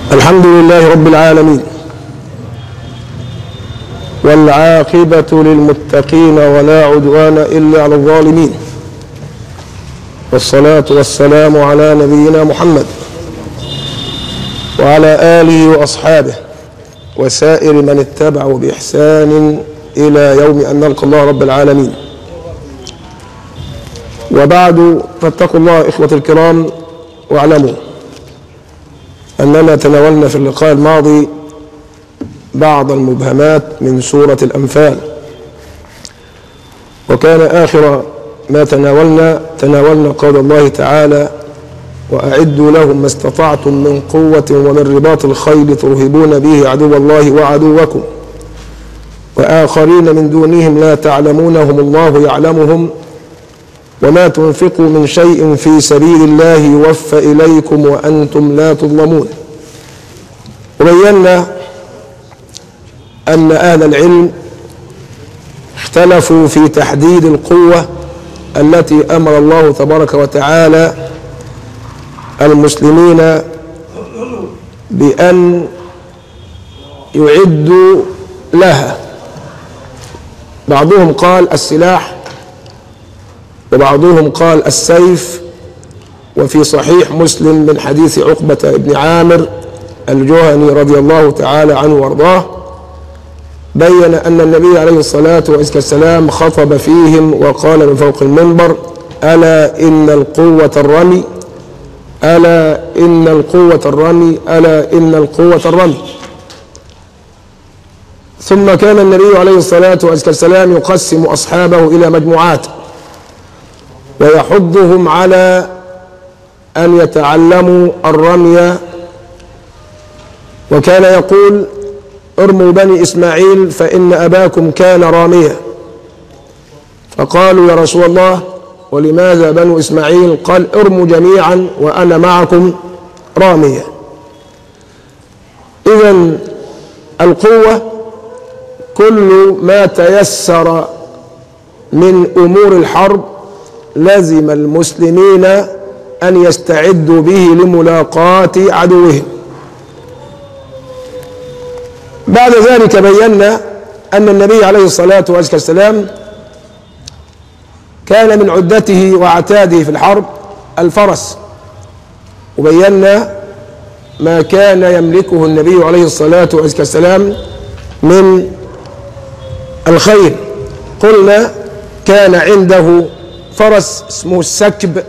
الحمد لله رب العالمين والعاقبة للمتقين ولا عدوان إلا على الظالمين والصلاة والسلام على نبينا محمد وعلى آله وأصحابه وسائر من اتبعوا بإحسان إلى يوم أن نلقى الله رب العالمين وبعد فاتقوا الله إخوة الكرام واعلموا أننا تناولنا في اللقاء الماضي بعض المبهمات من سورة الأنفال وكان آخر ما تناولنا تناولنا قول الله تعالى وأعدوا لهم ما استطعتم من قوة ومن رباط الخيل ترهبون به عدو الله وعدوكم وآخرين من دونهم لا تعلمونهم الله يعلمهم وما تنفقوا من شيء في سبيل الله يوفى إليكم وأنتم لا تظلمون وبينا أن أهل العلم اختلفوا في تحديد القوة التي أمر الله تبارك وتعالى المسلمين بأن يعدوا لها بعضهم قال السلاح وبعضهم قال السيف وفي صحيح مسلم من حديث عقبة بن عامر الجهني رضي الله تعالى عنه وارضاه بين أن النبي عليه الصلاة والسلام خطب فيهم وقال من فوق المنبر ألا إن القوة الرمي ألا إن القوة الرمي ألا إن القوة الرمي ثم كان النبي عليه الصلاة والسلام يقسم أصحابه إلى مجموعات ويحضهم على أن يتعلموا الرمي وكان يقول ارموا بني إسماعيل فإن أباكم كان راميا فقالوا يا رسول الله ولماذا بنو إسماعيل قال ارموا جميعا وأنا معكم راميا إذا القوة كل ما تيسر من أمور الحرب لزم المسلمين أن يستعدوا به لملاقاة عدوهم بعد ذلك بينا أن النبي عليه الصلاة والسلام كان من عدته وعتاده في الحرب الفرس وبينا ما كان يملكه النبي عليه الصلاة والسلام من الخير قلنا كان عنده فرس اسمه السكب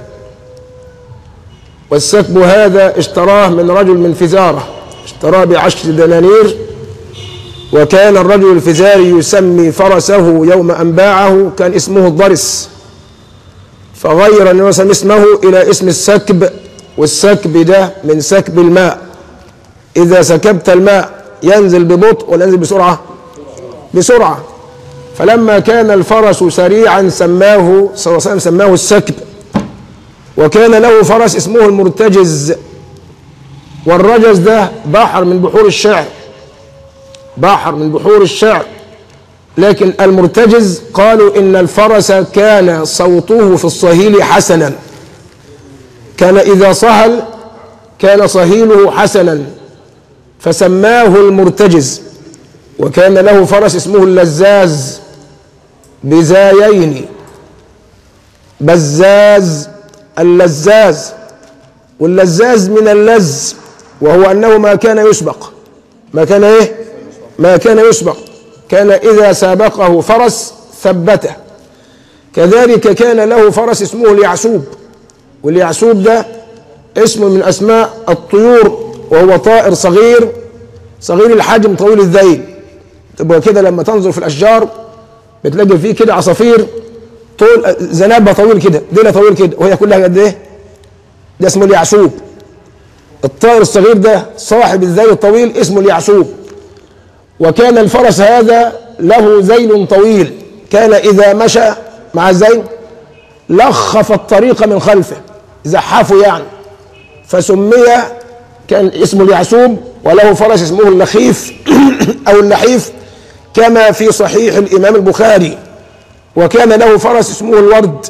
والسكب هذا اشتراه من رجل من فزارة اشتراه بعشر دنانير وكان الرجل الفزاري يسمي فرسه يوم أن باعه كان اسمه الضرس فغير النبي صلى اسمه إلى اسم السكب والسكب ده من سكب الماء إذا سكبت الماء ينزل ببطء ولا ينزل بسرعة بسرعة فلما كان الفرس سريعا سماه صلى الله عليه وسلم سماه السكب وكان له فرس اسمه المرتجز والرجز ده بحر من بحور الشعر بحر من بحور الشعر لكن المرتجز قالوا إن الفرس كان صوته في الصهيل حسنا كان إذا صهل كان صهيله حسنا فسماه المرتجز وكان له فرس اسمه اللزاز بزايين بزاز اللزاز واللزاز من اللز وهو أنه ما كان يسبق ما كان إيه ما كان يسبق كان إذا سابقه فرس ثبته كذلك كان له فرس اسمه اليعسوب واليعسوب ده اسم من أسماء الطيور وهو طائر صغير صغير الحجم طويل الذيل تبقى كده لما تنظر في الأشجار بتلاقي فيه كده عصافير طول ذنبها طويل كده ديلها طويل كده وهي كلها قد ايه؟ ده اسمه اليعسوب الطائر الصغير ده صاحب الذيل الطويل اسمه اليعسوب وكان الفرس هذا له ذيل طويل كان إذا مشى مع الذيل لخف الطريق من خلفه زحفه يعني فسمي كان اسمه اليعسوب وله فرس اسمه اللخيف أو اللحيف كما في صحيح الإمام البخاري وكان له فرس اسمه الورد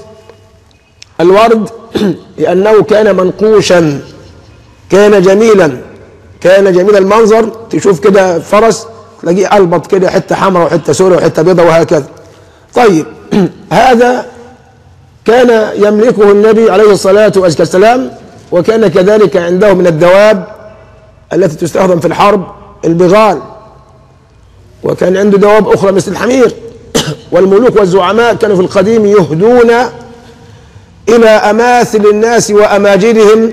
الورد لأنه كان منقوشا كان جميلا كان جميل المنظر تشوف كده فرس تلاقيه ألبط كده حتة حمراء وحتة سوداء وحتة بيضاء وهكذا طيب هذا كان يملكه النبي عليه الصلاة والسلام وكان كذلك عنده من الدواب التي تستخدم في الحرب البغال وكان عنده دواب أخرى مثل الحمير والملوك والزعماء كانوا في القديم يهدون إلى أماثل الناس وأماجدهم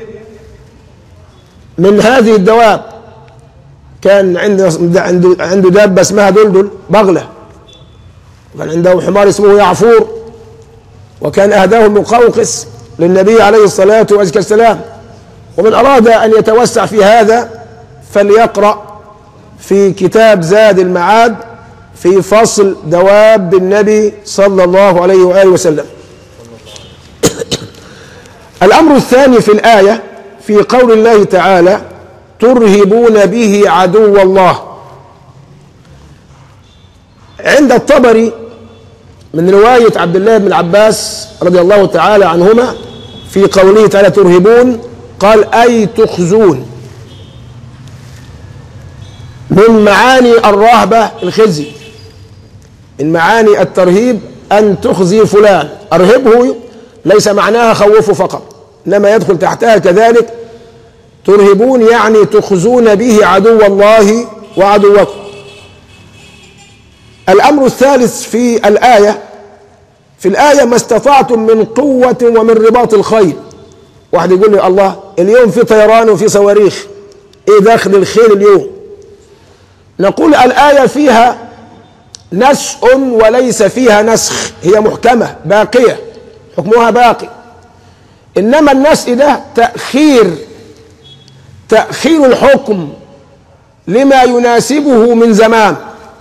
من هذه الدواب كان عنده عنده عنده دابة اسمها دلدل بغلة وكان عنده حمار اسمه يعفور وكان أهداه مقوقس للنبي عليه الصلاة والسلام ومن أراد أن يتوسع في هذا فليقرأ في كتاب زاد المعاد في فصل دواب النبي صلى الله عليه وآله وسلم الأمر الثاني في الآية في قول الله تعالى ترهبون به عدو الله عند الطبري من رواية عبد الله بن عباس رضي الله تعالى عنهما في قوله تعالى ترهبون قال أي تخزون من معاني الرهبة الخزي من معاني الترهيب أن تخزي فلان أرهبه ليس معناها خوفه فقط إنما يدخل تحتها كذلك ترهبون يعني تخزون به عدو الله وعدوكم الأمر الثالث في الآية في الآية ما استطعتم من قوة ومن رباط الخيل واحد يقول لي الله اليوم في طيران وفي صواريخ ايه داخل الخيل اليوم نقول الآية فيها نسء وليس فيها نسخ هي محكمة باقية حكمها باقي إنما النسء ده تأخير تأخير الحكم لما يناسبه من زمان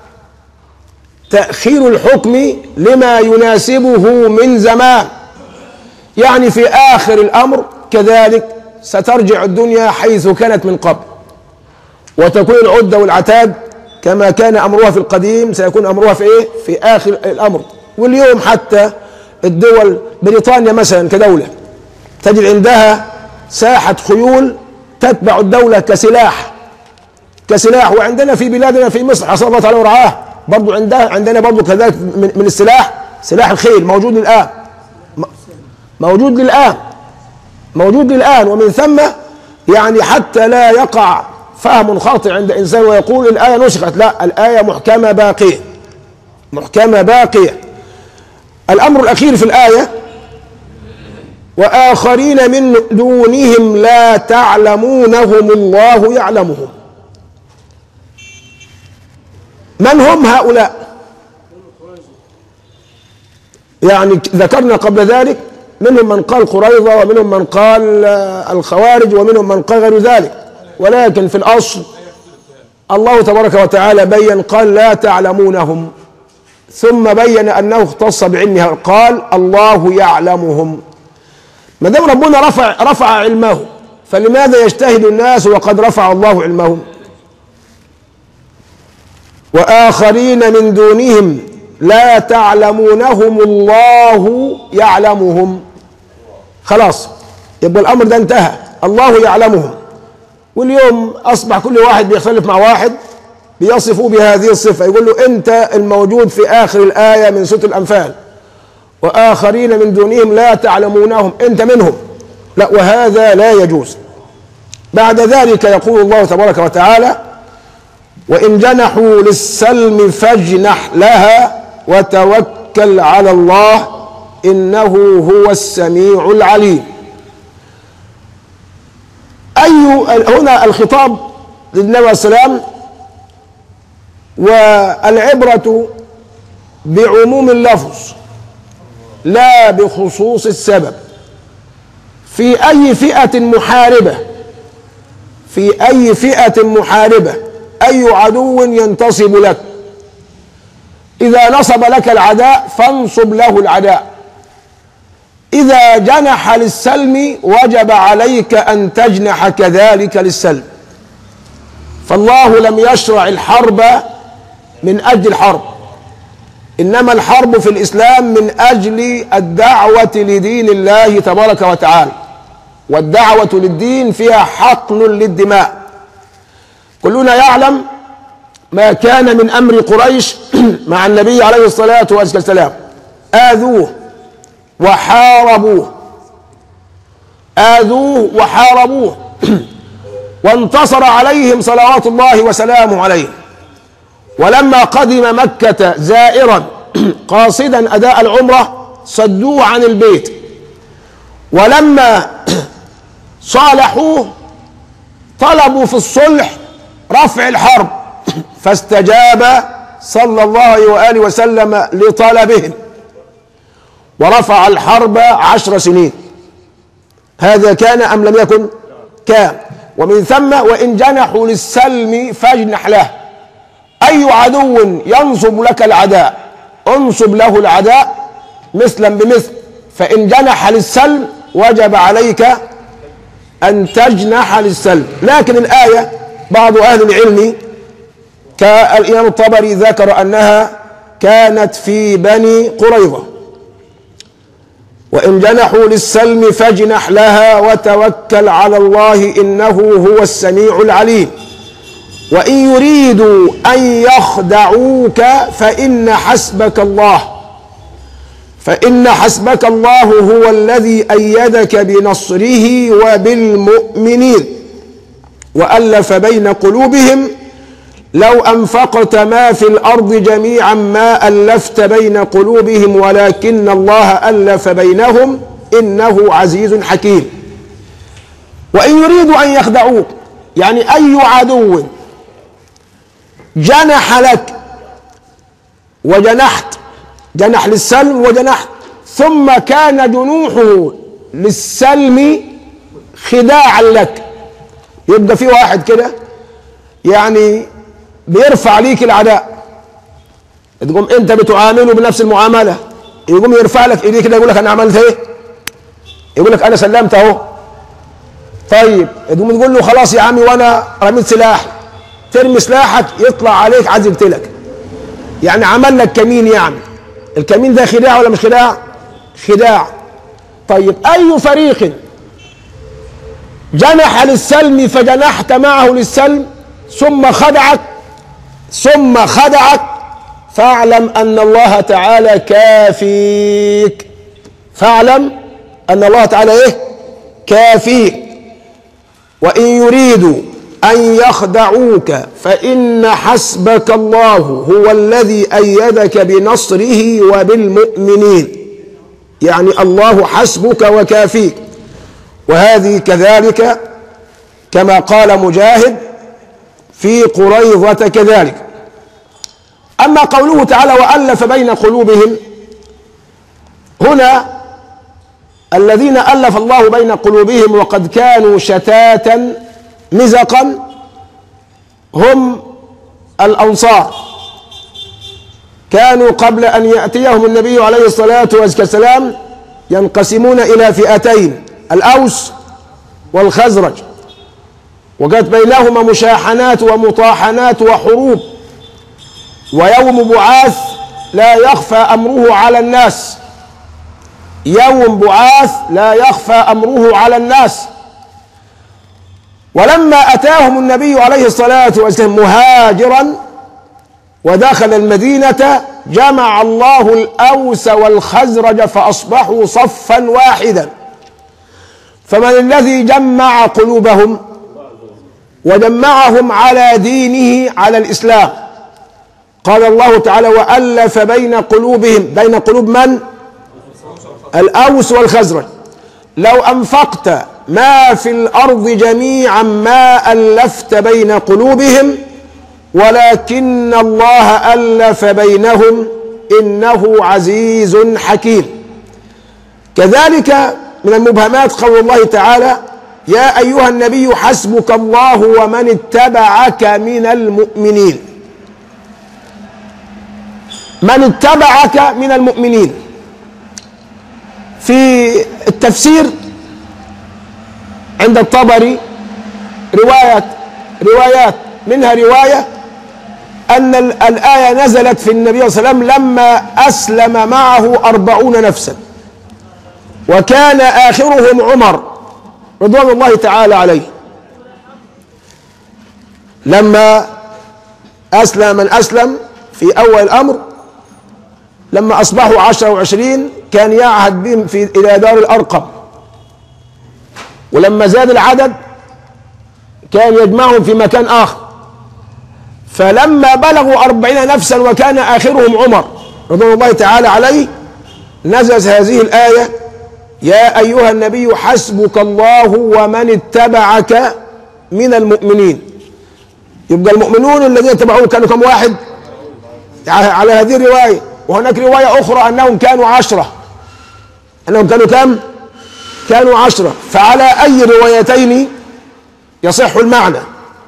تأخير الحكم لما يناسبه من زمان يعني في آخر الأمر كذلك سترجع الدنيا حيث كانت من قبل وتكون العدة والعتاد كما كان أمرها في القديم سيكون أمرها في إيه؟ في آخر الأمر واليوم حتى الدول بريطانيا مثلا كدولة تجد عندها ساحة خيول تتبع الدولة كسلاح كسلاح وعندنا في بلادنا في مصر حصل الله تعالى ورعاه برضو عندها عندنا برضو كذلك من, من السلاح سلاح الخيل موجود الآن موجود للآن موجود للآن ومن ثم يعني حتى لا يقع فهم خاطئ عند إنسان ويقول الآية نسخت لا الآية محكمة باقية محكمة باقية الأمر الأخير في الآية وآخرين من دونهم لا تعلمونهم الله يعلمهم من هم هؤلاء يعني ذكرنا قبل ذلك منهم من قال قريظة ومنهم من قال الخوارج ومنهم من قال غير ذلك ولكن في الأصل الله تبارك وتعالى بين قال لا تعلمونهم ثم بين أنه اختص بعلمها قال الله يعلمهم ما دام ربنا رفع رفع علمه فلماذا يجتهد الناس وقد رفع الله علمهم وآخرين من دونهم لا تعلمونهم الله يعلمهم خلاص يبقى الأمر ده انتهى الله يعلمهم واليوم أصبح كل واحد بيختلف مع واحد بيصفه بهذه الصفة يقول له أنت الموجود في آخر الآية من سورة الأنفال وآخرين من دونهم لا تعلمونهم أنت منهم لا وهذا لا يجوز بعد ذلك يقول الله تبارك وتعالى وإن جنحوا للسلم فاجنح لها وتوكل على الله إنه هو السميع العليم أي هنا الخطاب للنبي عليه السلام والعبرة بعموم اللفظ لا بخصوص السبب في أي فئة محاربة في أي فئة محاربة أي عدو ينتصب لك إذا نصب لك العداء فانصب له العداء إذا جنح للسلم وجب عليك أن تجنح كذلك للسلم فالله لم يشرع الحرب من أجل الحرب إنما الحرب في الإسلام من أجل الدعوة لدين الله تبارك وتعالى والدعوة للدين فيها حقن للدماء كلنا يعلم ما كان من أمر قريش مع النبي عليه الصلاة والسلام آذوه وحاربوه آذوه وحاربوه وانتصر عليهم صلوات الله وسلامه عليه ولما قدم مكة زائرا قاصدا أداء العمرة صدوه عن البيت ولما صالحوه طلبوا في الصلح رفع الحرب فاستجاب صلى الله عليه وآله وسلم لطلبهم ورفع الحرب عشر سنين هذا كان أم لم يكن كان ومن ثم وإن جنحوا للسلم فاجنح له أي عدو ينصب لك العداء انصب له العداء مثلا بمثل فإن جنح للسلم وجب عليك أن تجنح للسلم لكن الآية بعض أهل العلم كالإمام الطبري ذكر أنها كانت في بني قريظة وإن جنحوا للسلم فاجنح لها وتوكل على الله إنه هو السميع العليم وإن يريدوا أن يخدعوك فإن حسبك الله فإن حسبك الله هو الذي أيدك بنصره وبالمؤمنين وألف بين قلوبهم لو أنفقت ما في الأرض جميعا ما ألفت بين قلوبهم ولكن الله ألف بينهم إنه عزيز حكيم وإن يريدوا أن يخدعوك يعني أي عدو جنح لك وجنحت جنح للسلم وجنحت ثم كان جنوحه للسلم خداعا لك يبقى في واحد كده يعني بيرفع ليك العداء تقوم انت بتعامله بنفس المعامله يقوم يرفع لك ايديه كده يقول لك انا عملت ايه يقول لك انا سلمت اهو طيب تقوم تقول له خلاص يا عمي وانا رميت سلاح ترمي سلاحك يطلع عليك عايز يقتلك يعني عمل لك كمين يعني الكمين ده خداع ولا مش خداع خداع طيب اي فريق جنح للسلم فجنحت معه للسلم ثم خدعك ثم خدعك فاعلم ان الله تعالى كافيك فاعلم ان الله تعالى ايه كافيك وان يريدوا ان يخدعوك فان حسبك الله هو الذي ايدك بنصره وبالمؤمنين يعني الله حسبك وكافيك وهذه كذلك كما قال مجاهد في قريظة كذلك أما قوله تعالى وألف بين قلوبهم هنا الذين ألف الله بين قلوبهم وقد كانوا شتاتا مزقا هم الأنصار كانوا قبل أن يأتيهم النبي عليه الصلاة والسلام ينقسمون إلى فئتين الأوس والخزرج وقد بينهما مشاحنات ومطاحنات وحروب ويوم بعاث لا يخفى امره على الناس يوم بعاث لا يخفى امره على الناس ولما اتاهم النبي عليه الصلاه والسلام مهاجرا ودخل المدينه جمع الله الاوس والخزرج فاصبحوا صفا واحدا فمن الذي جمع قلوبهم وجمعهم على دينه على الاسلام قال الله تعالى والف بين قلوبهم بين قلوب من الاوس والخزرج لو انفقت ما في الارض جميعا ما الفت بين قلوبهم ولكن الله الف بينهم انه عزيز حكيم كذلك من المبهمات قول الله تعالى يا ايها النبي حسبك الله ومن اتبعك من المؤمنين من اتبعك من المؤمنين في التفسير عند الطبري رواية روايات منها رواية أن الآية نزلت في النبي صلى الله عليه وسلم لما أسلم معه أربعون نفسا وكان آخرهم عمر رضوان الله تعالى عليه لما أسلم من أسلم في أول الأمر لما أصبحوا عشرة وعشرين كان يعهد بهم في إلى دار الأرقم ولما زاد العدد كان يجمعهم في مكان آخر فلما بلغوا أربعين نفسا وكان آخرهم عمر رضوان الله تعالى عليه نزلت هذه الآية يا أيها النبي حسبك الله ومن اتبعك من المؤمنين يبقى المؤمنون الذين اتبعوه كانوا كم واحد على هذه الرواية وهناك رواية أخرى أنهم كانوا عشرة أنهم كانوا كم كانوا عشرة فعلى أي روايتين يصح المعنى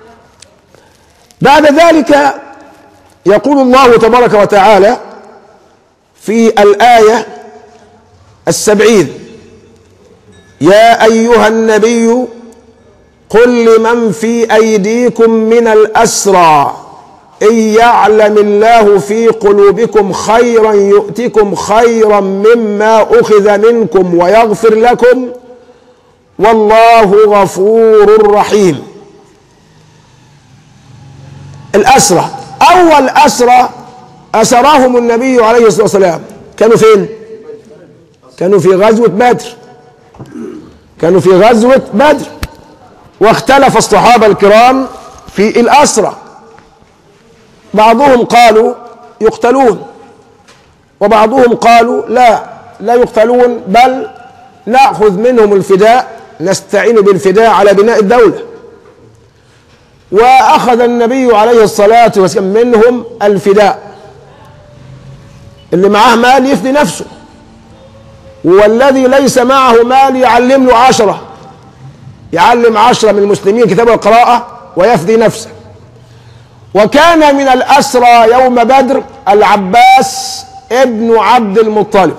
بعد ذلك يقول الله تبارك وتعالى في الآية السبعين يا أيها النبي قل لمن في أيديكم من الأسرى إن يعلم الله في قلوبكم خيرا يؤتكم خيرا مما أخذ منكم ويغفر لكم والله غفور رحيم الأسرى أول أسرى أسراهم النبي عليه الصلاة والسلام كانوا فين؟ كانوا في غزوة بدر كانوا في غزوة بدر واختلف الصحابة الكرام في الأسرى بعضهم قالوا يقتلون وبعضهم قالوا لا لا يقتلون بل نأخذ منهم الفداء نستعين بالفداء على بناء الدولة وأخذ النبي عليه الصلاة والسلام منهم الفداء اللي معاه مال يفدي نفسه والذي ليس معه مال يعلم له عشرة يعلم عشرة من المسلمين كتاب القراءة ويفدي نفسه وكان من الأسرى يوم بدر العباس ابن عبد المطلب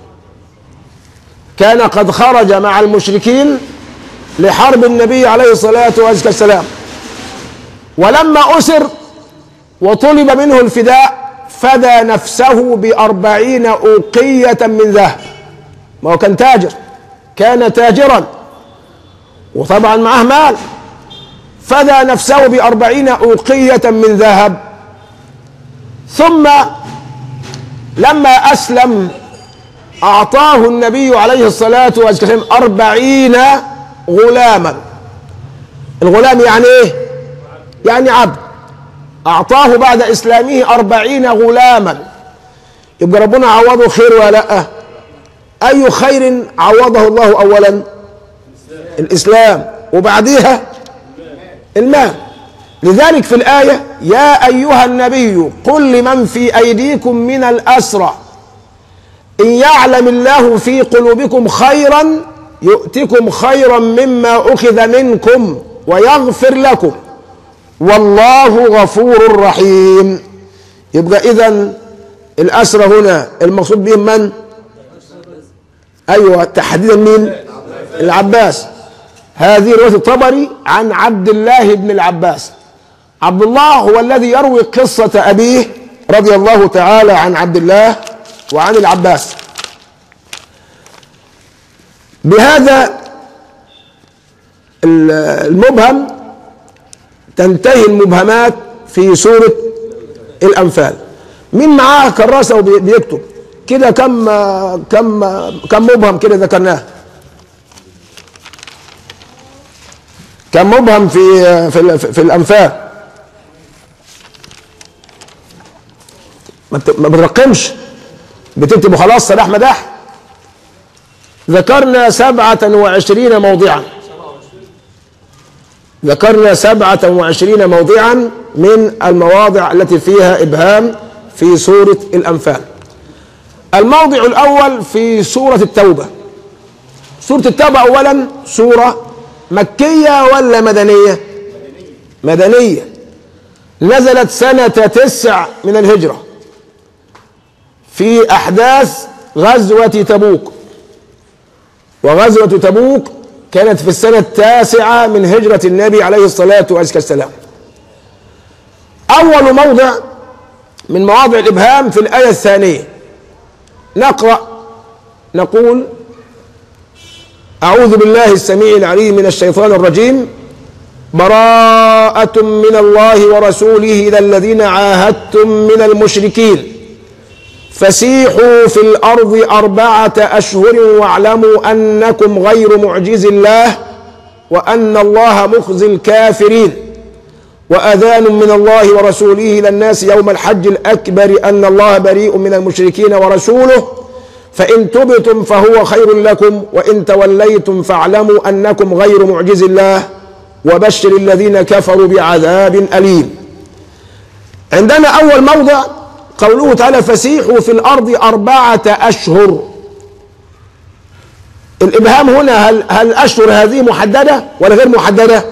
كان قد خرج مع المشركين لحرب النبي عليه الصلاة والسلام ولما أسر وطلب منه الفداء فدى نفسه بأربعين أوقية من ذهب ما هو كان تاجر كان تاجرا وطبعا معه مال فدى نفسه بأربعين أوقية من ذهب ثم لما أسلم أعطاه النبي عليه الصلاة والسلام أربعين غلاما الغلام يعني إيه؟ يعني عبد أعطاه بعد إسلامه أربعين غلاما يبقى ربنا عوضه خير ولا لأ أي خير عوضه الله أولا الإسلام وبعديها المال لذلك في الآية يا أيها النبي قل لمن في أيديكم من الأسرى إن يعلم الله في قلوبكم خيرا يؤتكم خيرا مما أخذ منكم ويغفر لكم والله غفور رحيم يبقى إذا الأسرى هنا المقصود بهم من؟ أيوة تحديدا مين؟ العباس هذه رواية الطبري عن عبد الله بن العباس عبد الله هو الذي يروي قصة أبيه رضي الله تعالى عن عبد الله وعن العباس بهذا المبهم تنتهي المبهمات في سورة الأنفال مين معاه كراسة وبيكتب كده كم كم كم مبهم كده ذكرناه كان مبهم في في في الانفال ما بترقمش بتكتب وخلاص صلاح مداح ذكرنا سبعة وعشرين موضعا ذكرنا سبعة وعشرين موضعا من المواضع التي فيها إبهام في سورة الأنفال الموضع الأول في سورة التوبة سورة التوبة أولا سورة مكية ولا مدنية مدنية نزلت سنة تسع من الهجرة في أحداث غزوة تبوك وغزوة تبوك كانت في السنة التاسعة من هجرة النبي عليه الصلاة والسلام أول موضع من مواضع الإبهام في الآية الثانية نقرأ نقول أعوذ بالله السميع العليم من الشيطان الرجيم براءة من الله ورسوله إلى الذين عاهدتم من المشركين فسيحوا في الأرض أربعة أشهر واعلموا أنكم غير معجز الله وأن الله مخزي الكافرين وأذان من الله ورسوله إلى الناس يوم الحج الأكبر أن الله بريء من المشركين ورسوله فإن تبتم فهو خير لكم وإن توليتم فاعلموا أنكم غير معجز الله وبشر الذين كفروا بعذاب أليم عندنا أول موضع قوله تعالى فسيحوا في الأرض أربعة أشهر الإبهام هنا هل, هل الأشهر هذه محددة ولا غير محددة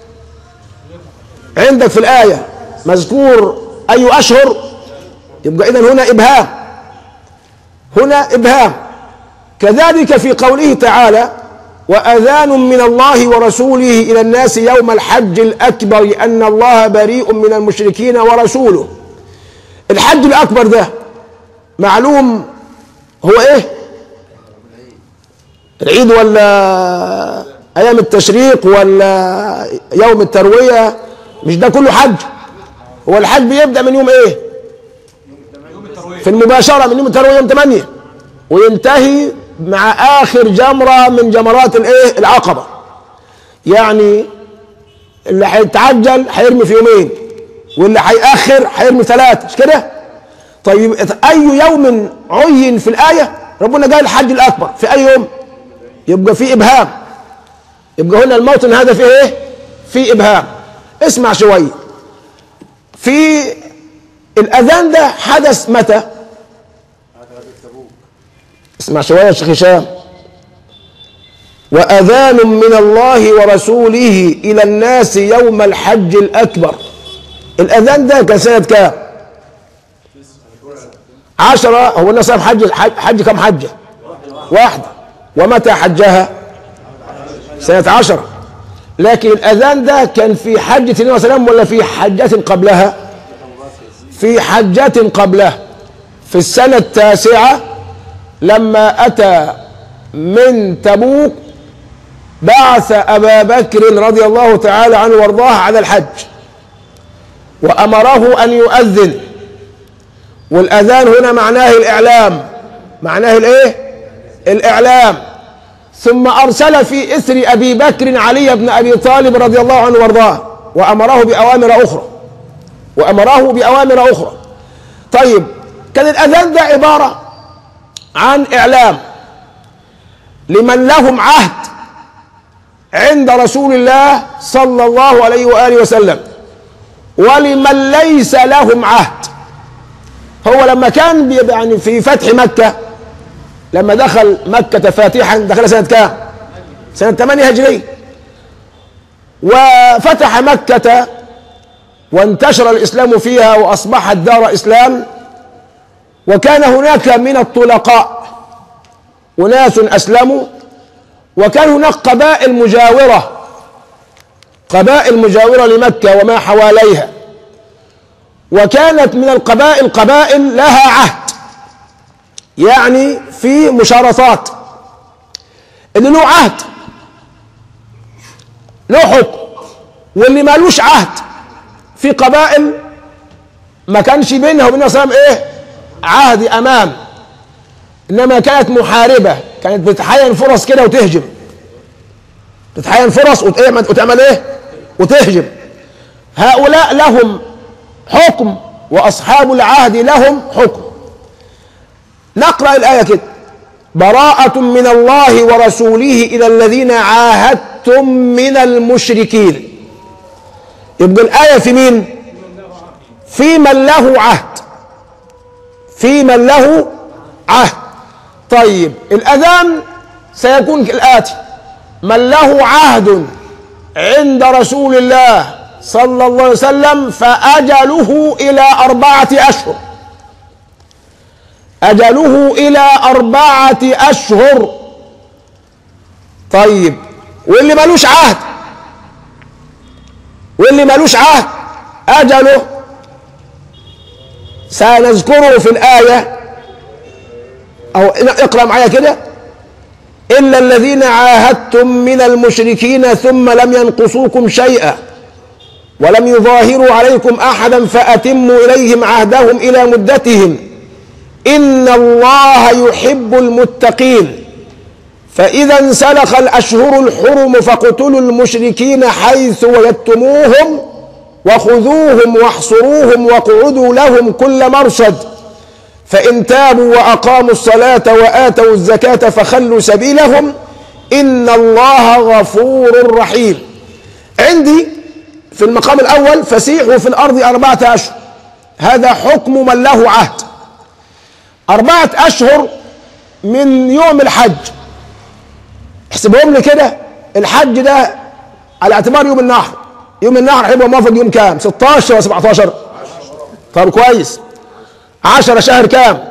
عندك في الآية مذكور أي أشهر يبقى إذن هنا إبهام هنا إبهام كذلك في قوله تعالى وأذان من الله ورسوله إلى الناس يوم الحج الأكبر أن الله بريء من المشركين ورسوله الحج الأكبر ده معلوم هو إيه العيد ولا أيام التشريق ولا يوم التروية مش ده كله حج هو الحج بيبدأ من يوم إيه في المباشرة من يوم التروية يوم 8 وينتهي مع آخر جمرة من جمرات الإيه العقبة يعني اللي هيتعجل هيرمي في يومين واللي هيأخر هيرمي ثلاثة مش كده؟ طيب أي يوم عين في الآية ربنا قال الحج الأكبر في أي يوم؟ يبقى في إبهام يبقى هنا الموطن هذا فيه إيه؟ في إبهام اسمع شوية في الأذان ده حدث متى؟ اسمع شوية يا شيخ هشام وأذان من الله ورسوله إلى الناس يوم الحج الأكبر الأذان ده كان سنة كام؟ عشرة هو الناس صار حج حج, حج كم حجة؟ واحدة ومتى حجها؟ سنة عشرة لكن الأذان ده كان في حجة النبي صلى الله عليه وسلم ولا في حجة قبلها؟ في حجة قبلها في السنة التاسعة لما أتى من تبوك بعث أبا بكر رضي الله تعالى عنه وارضاه على الحج وأمره أن يؤذن والأذان هنا معناه الإعلام معناه الإيه؟ الإعلام ثم أرسل في إثر أبي بكر علي بن أبي طالب رضي الله عنه وارضاه وأمره بأوامر أخرى وأمره بأوامر أخرى طيب كان الأذان ده عبارة عن إعلام لمن لهم عهد عند رسول الله صلى الله عليه وآله وسلم ولمن ليس لهم عهد هو لما كان يعني في فتح مكة لما دخل مكة فاتحا دخل سنة كام؟ سنة 8 هجرية وفتح مكة وانتشر الإسلام فيها وأصبحت دار إسلام وكان هناك من الطلقاء أناس أسلموا وكان هناك قبائل مجاورة قبائل مجاورة لمكة وما حواليها وكانت من القبائل قبائل لها عهد يعني في مشارطات اللي له عهد له حكم واللي مالوش عهد في قبائل ما كانش بينها وبين الإسلام ايه عهد امام انما كانت محاربه كانت بتحين فرص كده وتهجم تتحين فرص وتعمل وتعمل ايه وتهجم هؤلاء لهم حكم واصحاب العهد لهم حكم نقرا الايه كده براءة من الله ورسوله إلى الذين عاهدتم من المشركين يبقى الآية في مين؟ في من له عهد في من له عهد طيب الأذان سيكون كالآتي من له عهد عند رسول الله صلى الله عليه وسلم فأجله إلى أربعة أشهر أجله إلى أربعة أشهر طيب واللي ملوش عهد واللي ملوش عهد أجله سنذكره في الآية أو اقرأ معايا كده إلا الذين عاهدتم من المشركين ثم لم ينقصوكم شيئا ولم يظاهروا عليكم احدا فاتموا اليهم عهدهم الى مدتهم ان الله يحب المتقين فاذا انسلخ الاشهر الحرم فاقتلوا المشركين حيث وجدتموهم وخذوهم واحصروهم واقعدوا لهم كل مرصد فان تابوا واقاموا الصلاه واتوا الزكاه فخلوا سبيلهم ان الله غفور رحيم عندي في المقام الاول فسيحوا في الارض اربعه اشهر هذا حكم من له عهد اربعه اشهر من يوم الحج احسبهم لي كده الحج ده على اعتبار يوم النحر يوم النحر هيبقى موافق يوم كام 16 ولا 17 طب كويس 10 شهر كام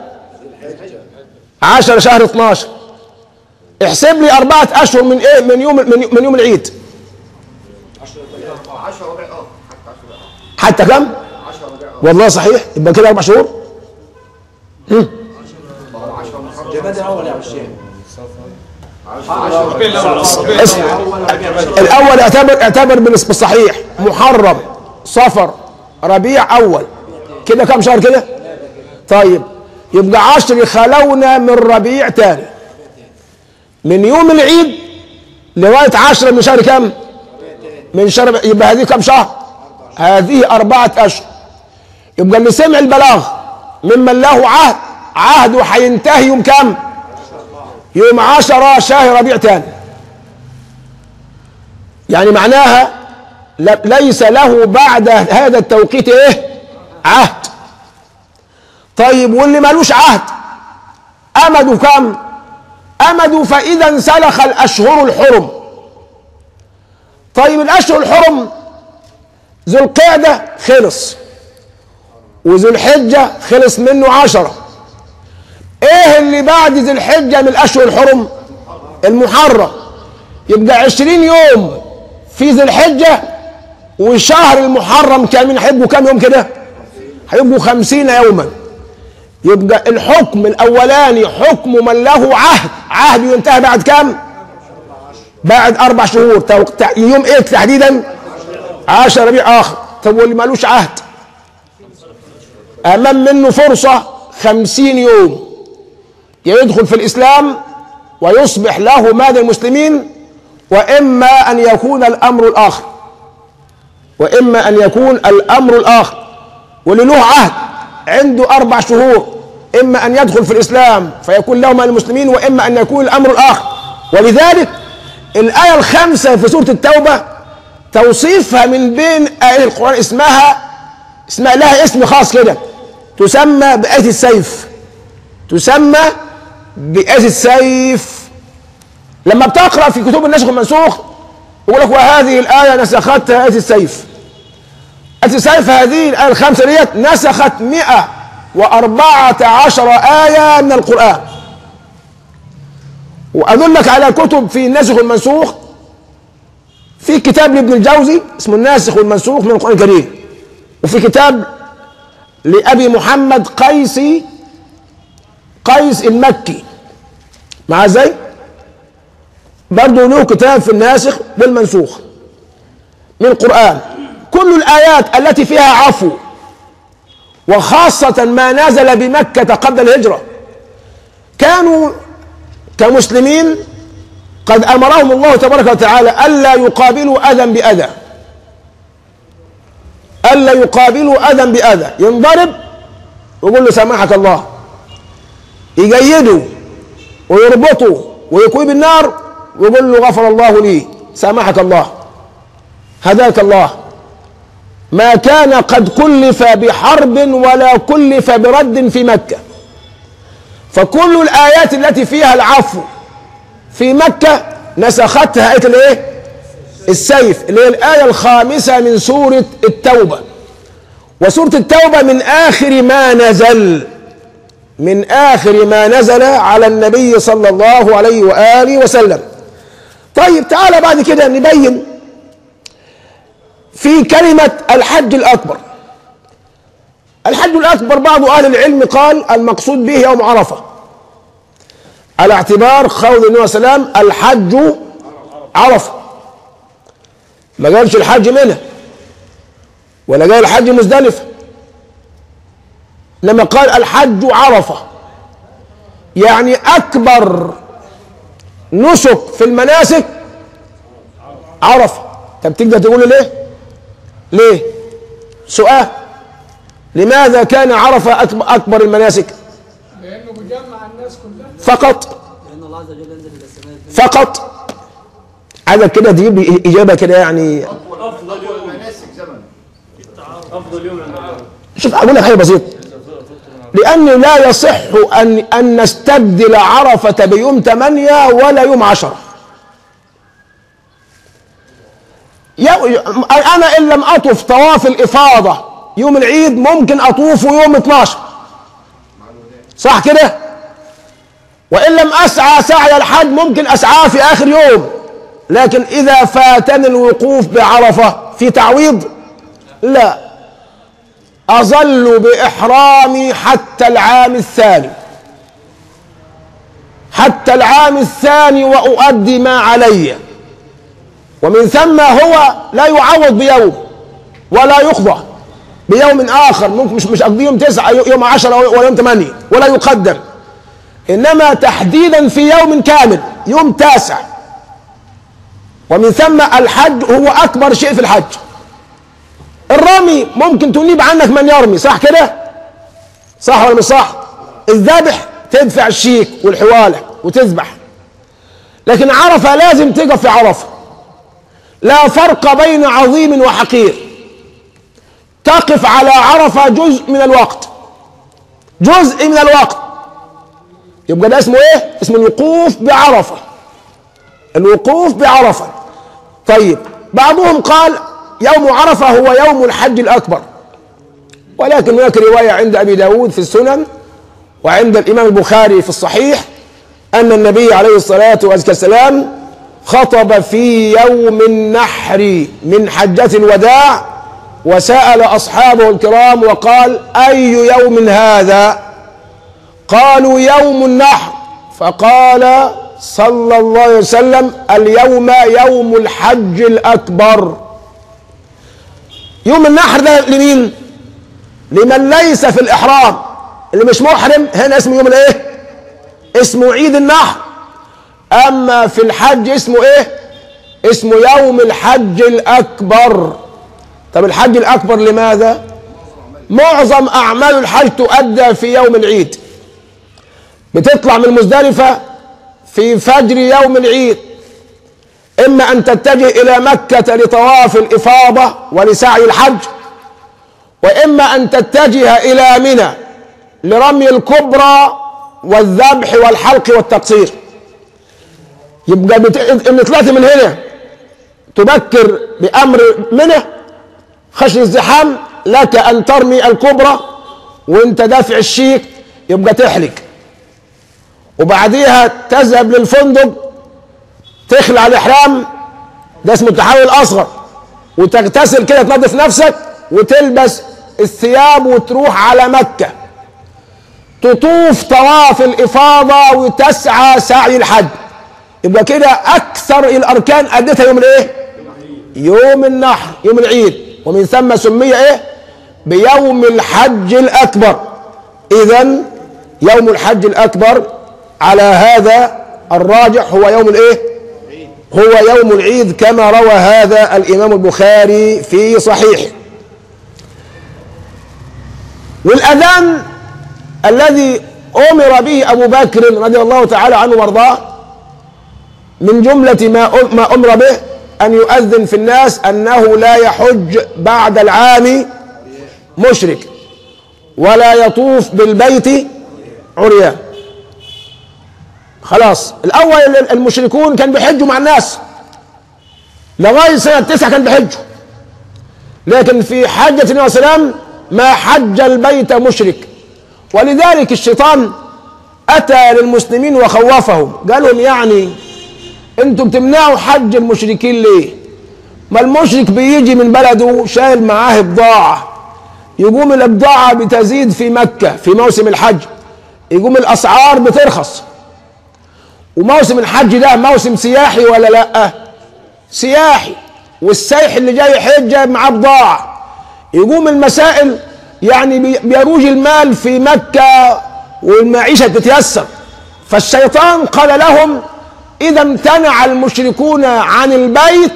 10 شهر 12 احسب لي أربعة أشهر من إيه من يوم من, من يوم العيد 10 ربع اه حتى كم؟ والله صحيح يبقى كده أربع شهور جماد الاول يا عم الشيخ اسم الأول اعتبر اعتبر بالنسبة الصحيح محرم صفر ربيع أول كده كم شهر كده؟ طيب يبقى عشر خلونا من ربيع تاني من يوم العيد لغاية عشرة من شهر كم؟ من شهر يبقى هذه كم شهر؟ هذه أربعة أشهر يبقى اللي سمع البلاغ ممن له عهد عهده هينتهي يوم كم؟ يوم عشرة شهر ربيع تاني يعني معناها ل- ليس له بعد هذا التوقيت ايه؟ عهد طيب واللي ملوش عهد أمده كم؟ أمده فإذا انسلخ الأشهر الحرم طيب الأشهر الحرم ذو القعدة خلص وذو الحجة خلص منه عشرة ايه اللي بعد ذي الحجة من الأشهر الحرم المحرم يبقى عشرين يوم في ذي الحجة وشهر المحرم كامل هيبقوا كام يوم كده هيبقوا خمسين يوما يبقى الحكم الاولاني حكم من له عهد عهد ينتهي بعد كم بعد اربع شهور تو- تع- يوم ايه تحديدا عشر ربيع اخر طب واللي مالوش عهد امام منه فرصة خمسين يوم يدخل في الاسلام ويصبح له مال المسلمين واما ان يكون الامر الاخر واما ان يكون الامر الاخر واللي له عهد عنده اربع شهور اما ان يدخل في الاسلام فيكون له مال المسلمين واما ان يكون الامر الاخر ولذلك الايه الخامسه في سوره التوبه توصيفها من بين ايات القران اسمها اسمها لها اسم خاص كده تسمى بآية السيف تسمى بآية السيف لما بتقرأ في كتب النسخ والمنسوخ يقول لك وهذه الآية نسختها آية السيف آية السيف هذه الآية الخامسة ديت نسخت 114 آية من القرآن وأدلك على كتب في الناسخ والمنسوخ في كتاب لابن الجوزي اسمه الناسخ والمنسوخ من القرآن الكريم وفي كتاب لأبي محمد قيسي قيس المكي مع ازاي؟ برضه له كتاب في الناسخ والمنسوخ من القرآن كل الآيات التي فيها عفو وخاصة ما نزل بمكة قبل الهجرة كانوا كمسلمين قد أمرهم الله تبارك وتعالى ألا يقابلوا أذى بأذى ألا يقابلوا أذى بأذى ينضرب ويقول له سامحك الله يجيدوا ويربطوا ويكوي بالنار ويقول له غفر الله لي سامحك الله هداك الله ما كان قد كلف بحرب ولا كلف برد في مكة فكل الآيات التي فيها العفو في مكة نسختها آية الايه؟ السيف اللي هي الآية الخامسة من سورة التوبة وسورة التوبة من آخر ما نزل من آخر ما نزل على النبي صلى الله عليه وآله وسلم طيب تعالى بعد كده نبين في كلمة الحج الأكبر الحج الأكبر بعض أهل العلم قال المقصود به يوم عرفة على اعتبار قول النبي صلى الله عليه وسلم الحج عرفة ما قالش الحج منها ولا جاي الحج مزدلفة لما قال الحج عرفة يعني أكبر نسك في المناسك عرفة طب تقدر تقول ليه؟ ليه؟ سؤال لماذا كان عرفة أكبر, أكبر المناسك؟ لانه بيجمع الناس كلها فقط لأن الله عز وجل ينزل إلى السماء فقط عايزك كده تجيب لي إجابة كده يعني افضل يوم مناسك زمن افضل يوم عند الله شوف أقول لك حاجة بسيطة لأن لا يصح أن أن نستبدل عرفة بيوم ثمانية ولا يوم عشرة يو- أنا إن لم أطف طواف الإفاضة يوم العيد ممكن أطوفه يوم 12 صح كده؟ وإن لم أسعى سعي الحج ممكن أسعاه في آخر يوم لكن إذا فاتني الوقوف بعرفة في تعويض لا أظل بإحرامي حتى العام الثاني حتى العام الثاني وأؤدي ما علي ومن ثم هو لا يعوض بيوم ولا يقضى بيوم آخر ممكن مش مش أقضي يوم تسعة يوم عشرة ولا يوم ثمانية ولا يقدم إنما تحديدا في يوم كامل يوم تاسع ومن ثم الحج هو أكبر شيء في الحج الرمي ممكن تنيب عنك من يرمي صح كده صح ولا مش صح الذبح تدفع الشيك والحوالة وتذبح لكن عرفة لازم تقف في عرفة لا فرق بين عظيم وحقير تقف على عرفة جزء من الوقت جزء من الوقت يبقى ده اسمه ايه اسمه الوقوف بعرفة الوقوف بعرفة طيب بعضهم قال يوم عرفة هو يوم الحج الأكبر ولكن هناك رواية عند أبي داود في السنن وعند الإمام البخاري في الصحيح أن النبي عليه الصلاة والسلام خطب في يوم النحر من حجة الوداع وسأل أصحابه الكرام وقال أي يوم هذا قالوا يوم النحر فقال صلى الله عليه وسلم اليوم يوم الحج الأكبر يوم النحر ده لمين لمن ليس في الإحرام اللي مش محرم هنا اسمه يوم الايه اسمه عيد النحر أما في الحج اسمه ايه اسمه يوم الحج الأكبر طب الحج الأكبر لماذا معظم أعمال الحج تؤدى في يوم العيد بتطلع من مزدلفة في فجر يوم العيد إما أن تتجه إلى مكة لطواف الإفاضة ولسعي الحج وإما أن تتجه إلى منى لرمي الكبرى والذبح والحلق والتقصير يبقى بت... إن طلعت من هنا تبكر بأمر منى خشي الزحام لك أن ترمي الكبرى وانت دافع الشيك يبقى تحلق وبعديها تذهب للفندق تخلع الإحرام ده اسمه التحول الأصغر وتغتسل كده تنظف نفسك وتلبس الثياب وتروح على مكة تطوف طواف الإفاضة وتسعى سعي الحج يبقى كده أكثر الأركان أديتها يوم الإيه؟ يوم النحر يوم العيد ومن ثم سمي إيه؟ بيوم الحج الأكبر إذا يوم الحج الأكبر على هذا الراجح هو يوم الإيه؟ هو يوم العيد كما روى هذا الإمام البخاري في صحيحه والأذان الذي أمر به أبو بكر رضي الله تعالى عنه وارضاه من جملة ما ما أمر به أن يؤذن في الناس أنه لا يحج بعد العام مشرك ولا يطوف بالبيت عريان خلاص الأول المشركون كان بيحجوا مع الناس لغاية سنة تسعة كان بيحجوا لكن في حجة النبي صلى الله عليه وسلم ما حج البيت مشرك ولذلك الشيطان أتى للمسلمين وخوفهم قال لهم يعني انتم بتمنعوا حج المشركين ليه ما المشرك بيجي من بلده شايل معاه بضاعة يقوم البضاعة بتزيد في مكة في موسم الحج يقوم الأسعار بترخص وموسم الحج ده موسم سياحي ولا لا سياحي والسايح اللي جاي يحج جايب معاه بضاعة يقوم المسائل يعني بي- بيروج المال في مكة والمعيشة تتيسر فالشيطان قال لهم إذا امتنع المشركون عن البيت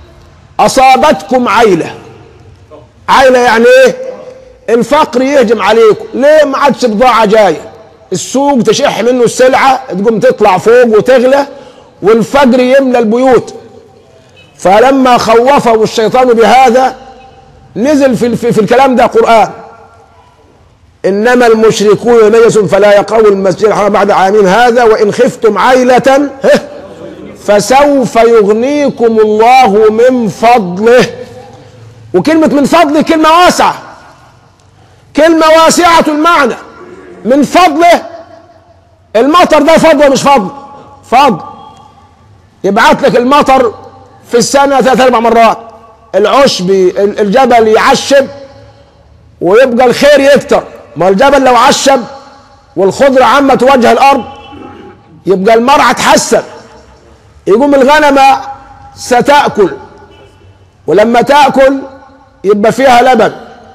أصابتكم عيلة عيلة يعني إيه؟ الفقر يهجم عليكم ليه ما عادش بضاعة جاية السوق تشح منه السلعة تقوم تطلع فوق وتغلى والفقر يملى البيوت فلما خوفه الشيطان بهذا نزل في, في, في الكلام ده قرآن إنما المشركون نجس فلا يقربوا المسجد الحرام بعد عامين هذا وإن خفتم عيلة هه، فسوف يغنيكم الله من فضله وكلمة من فضله كلمة واسعة كلمة واسعة المعنى من فضله المطر ده فضل ولا مش فضل فضل يبعت لك المطر في السنة ثلاث أربع مرات العشب ال- الجبل يعشب ويبقى الخير يكتر ما الجبل لو عشب والخضرة عامة توجه الأرض يبقى المرعى تحسن يقوم الغنمة ستأكل ولما تأكل يبقى فيها لبن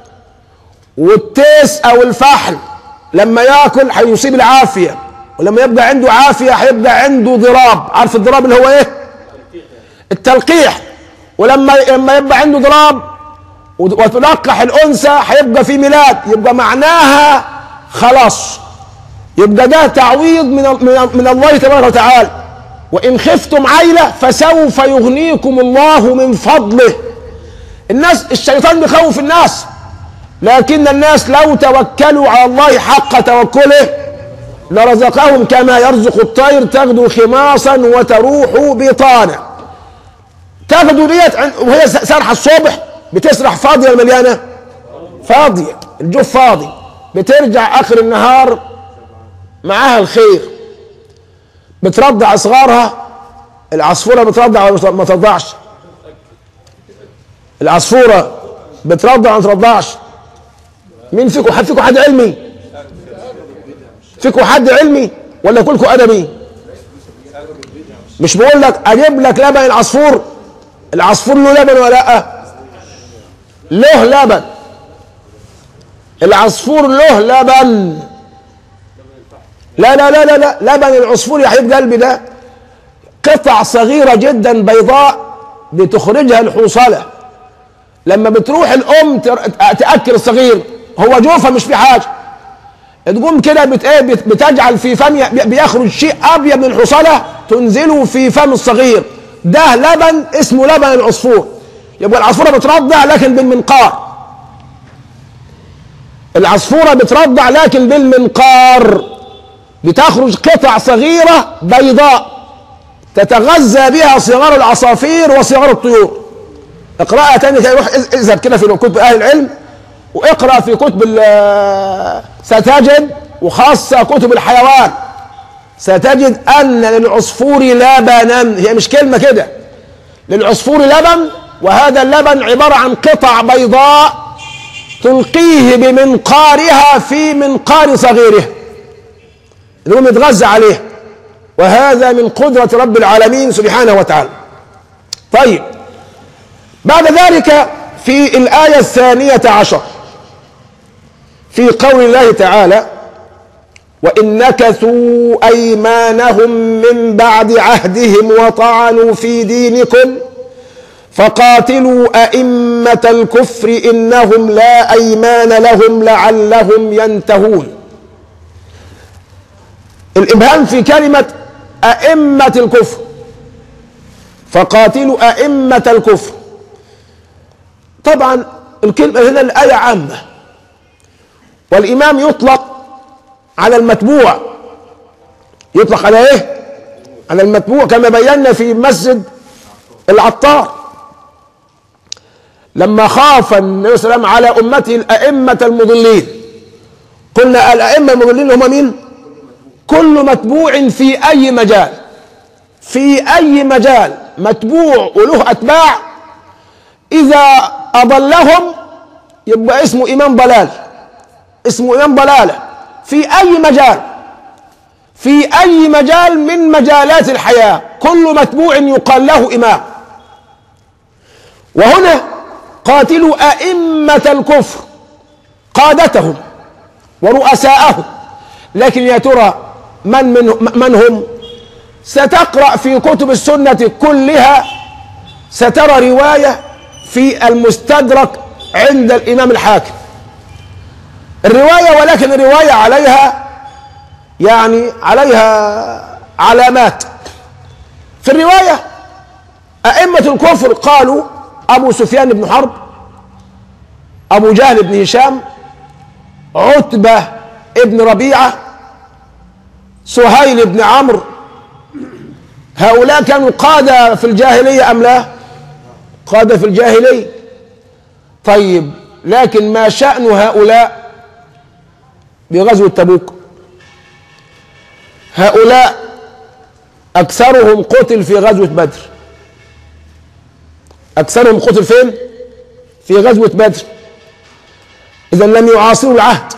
والتيس أو الفحل لما ياكل هيصيب العافية ولما يبقى عنده عافية هيبقى عنده ضراب عارف الضراب اللي هو ايه التلقيح ولما لما يبقى عنده ضراب وتلقح الانثى هيبقى في ميلاد يبقى معناها خلاص يبقى ده تعويض من من, من الله تبارك وتعالى وان خفتم عيله فسوف يغنيكم الله من فضله الناس الشيطان بيخوف الناس لكن الناس لو توكلوا على الله حق توكله لرزقهم كما يرزق الطير تغدو خماصا وتروح بطانا تاخدوا ديت عن- وهي س- سارحه الصبح بتسرح فاضيه ولا مليانه؟ فاضيه الجوف فاضي بترجع اخر النهار معاها الخير بترضع اصغارها العصفوره بترضع ولا ما ترضعش؟ العصفوره بترضع ولا ما ترضعش؟ مين فيكم حد فيكم حد علمي؟ فيكم حد علمي ولا كلكم ادبي؟ مش بقول لك اجيب لك لبن العصفور العصفور له لبن ولا لا له لبن العصفور له لبن لا لا لا لا لا لبن العصفور يا حبيب قلبي ده قطع صغيرة جدا بيضاء بتخرجها الحوصلة لما بتروح الأم تر- تأكل الصغير هو جوفة مش في حاجة تقوم كده بت ايه بت- بتجعل في فم بي- بيخرج شيء ابيض من الحصاله تنزله في فم الصغير ده لبن اسمه لبن العصفور يبقى العصفوره بترضع لكن بالمنقار العصفوره بترضع لكن بالمنقار بتخرج قطع صغيره بيضاء تتغذى بها صغار العصافير وصغار الطيور اقراها تاني كده روح اذ- اذهب كده في كتب اهل العلم واقرا في كتب ال- ستجد وخاصه كتب الحيوان ستجد ان للعصفور لبنا هي مش كلمه كده للعصفور لبن وهذا اللبن عباره عن قطع بيضاء تلقيه بمنقارها في منقار صغيره يقوم يتغذى عليه وهذا من قدرة رب العالمين سبحانه وتعالى طيب بعد ذلك في الآية الثانية عشر في قول الله تعالى وإن نكثوا أيمانهم من بعد عهدهم وطعنوا في دينكم فقاتلوا أئمة الكفر إنهم لا أيمان لهم لعلهم ينتهون الإبهام في كلمة أئمة الكفر فقاتلوا أئمة الكفر طبعا الكلمة هنا الآية عامة والإمام يطلق على المتبوع يطلق على إيه؟ على المتبوع كما بينا في مسجد العطار لما خاف النبي صلى الله عليه وسلم على أمته الأئمة المضلين قلنا الأئمة المضلين هم مين؟ كل متبوع في أي مجال في أي مجال متبوع وله أتباع إذا أضلهم يبقى اسمه إمام ضلال اسمه إمام ضلالة في أي مجال في أي مجال من مجالات الحياة كل متبوع يقال له إمام وهنا قاتلوا أئمة الكفر قادتهم ورؤساءهم لكن يا ترى من من من هم؟ ستقرأ في كتب السنة كلها سترى رواية في المستدرك عند الإمام الحاكم الرواية ولكن الرواية عليها يعني عليها علامات في الرواية أئمة الكفر قالوا أبو سفيان بن حرب أبو جهل بن هشام عتبة ابن ربيعة سهيل بن عمرو هؤلاء كانوا قادة في الجاهلية أم لا قادة في الجاهلية طيب لكن ما شأن هؤلاء بغزوة تبوك هؤلاء أكثرهم قتل في غزوة بدر أكثرهم قتل فين؟ في غزوة بدر إذا لم يعاصروا العهد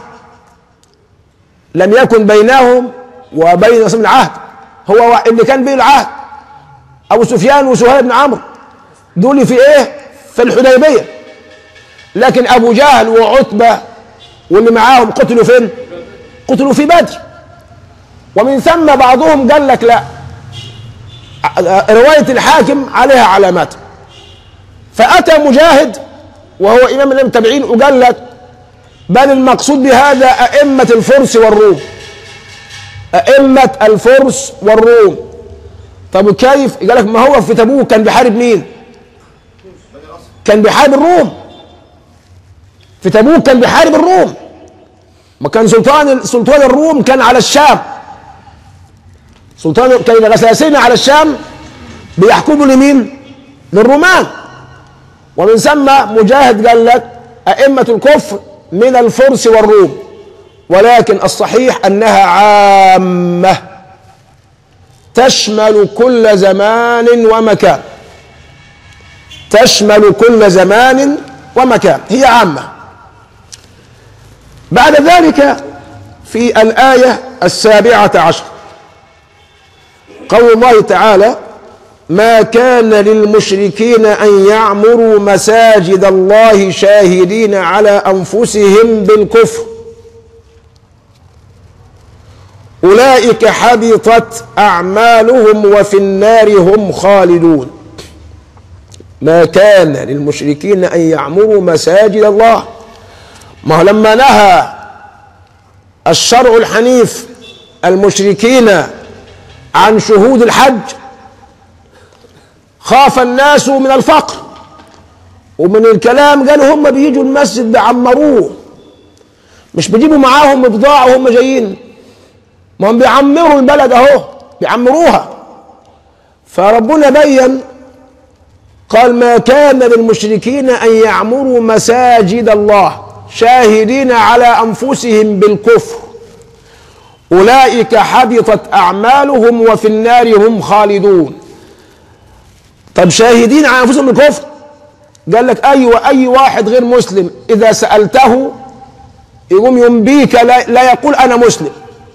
لم يكن بينهم وبين رسول العهد هو اللي كان بين العهد أبو سفيان وسهيل بن عمرو دول في إيه؟ في الحديبية لكن أبو جهل وعتبة واللي معاهم قتلوا فين؟ قتلوا في بدر ومن ثم بعضهم قال لك لا رواية الحاكم عليها علامات فأتى مجاهد وهو إمام المتابعين وقال لك بل المقصود بهذا أئمة الفرس والروم أئمة الفرس والروم طب كيف؟ قال لك ما هو في تبوك كان بيحارب مين؟ كان بيحارب الروم في تبوك كان بيحارب الروم ما كان سلطان سلطان الروم كان على الشام سلطان كان الغساسين على الشام بيحكموا لمين؟ للرومان ومن ثم مجاهد قال لك أئمة الكفر من الفرس والروم ولكن الصحيح أنها عامة تشمل كل زمان ومكان تشمل كل زمان ومكان هي عامة بعد ذلك في الآية السابعة عشر قول الله تعالى ما كان للمشركين أن يعمروا مساجد الله شاهدين على أنفسهم بالكفر أولئك حبطت أعمالهم وفي النار هم خالدون ما كان للمشركين أن يعمروا مساجد الله ما هو لما نهى الشرع الحنيف المشركين عن شهود الحج خاف الناس من الفقر ومن الكلام قالوا هم بيجوا المسجد بيعمروه مش بيجيبوا معاهم بضاعة وهم جايين ما هم بيعمروا البلد اهو بيعمروها فربنا بين قال ما كان للمشركين ان يعمروا مساجد الله شاهدين على انفسهم بالكفر اولئك حبطت اعمالهم وفي النار هم خالدون طب شاهدين على انفسهم بالكفر قال لك ايوه اي واحد غير مسلم اذا سالته يقوم ينبيك لا, لا يقول انا مسلم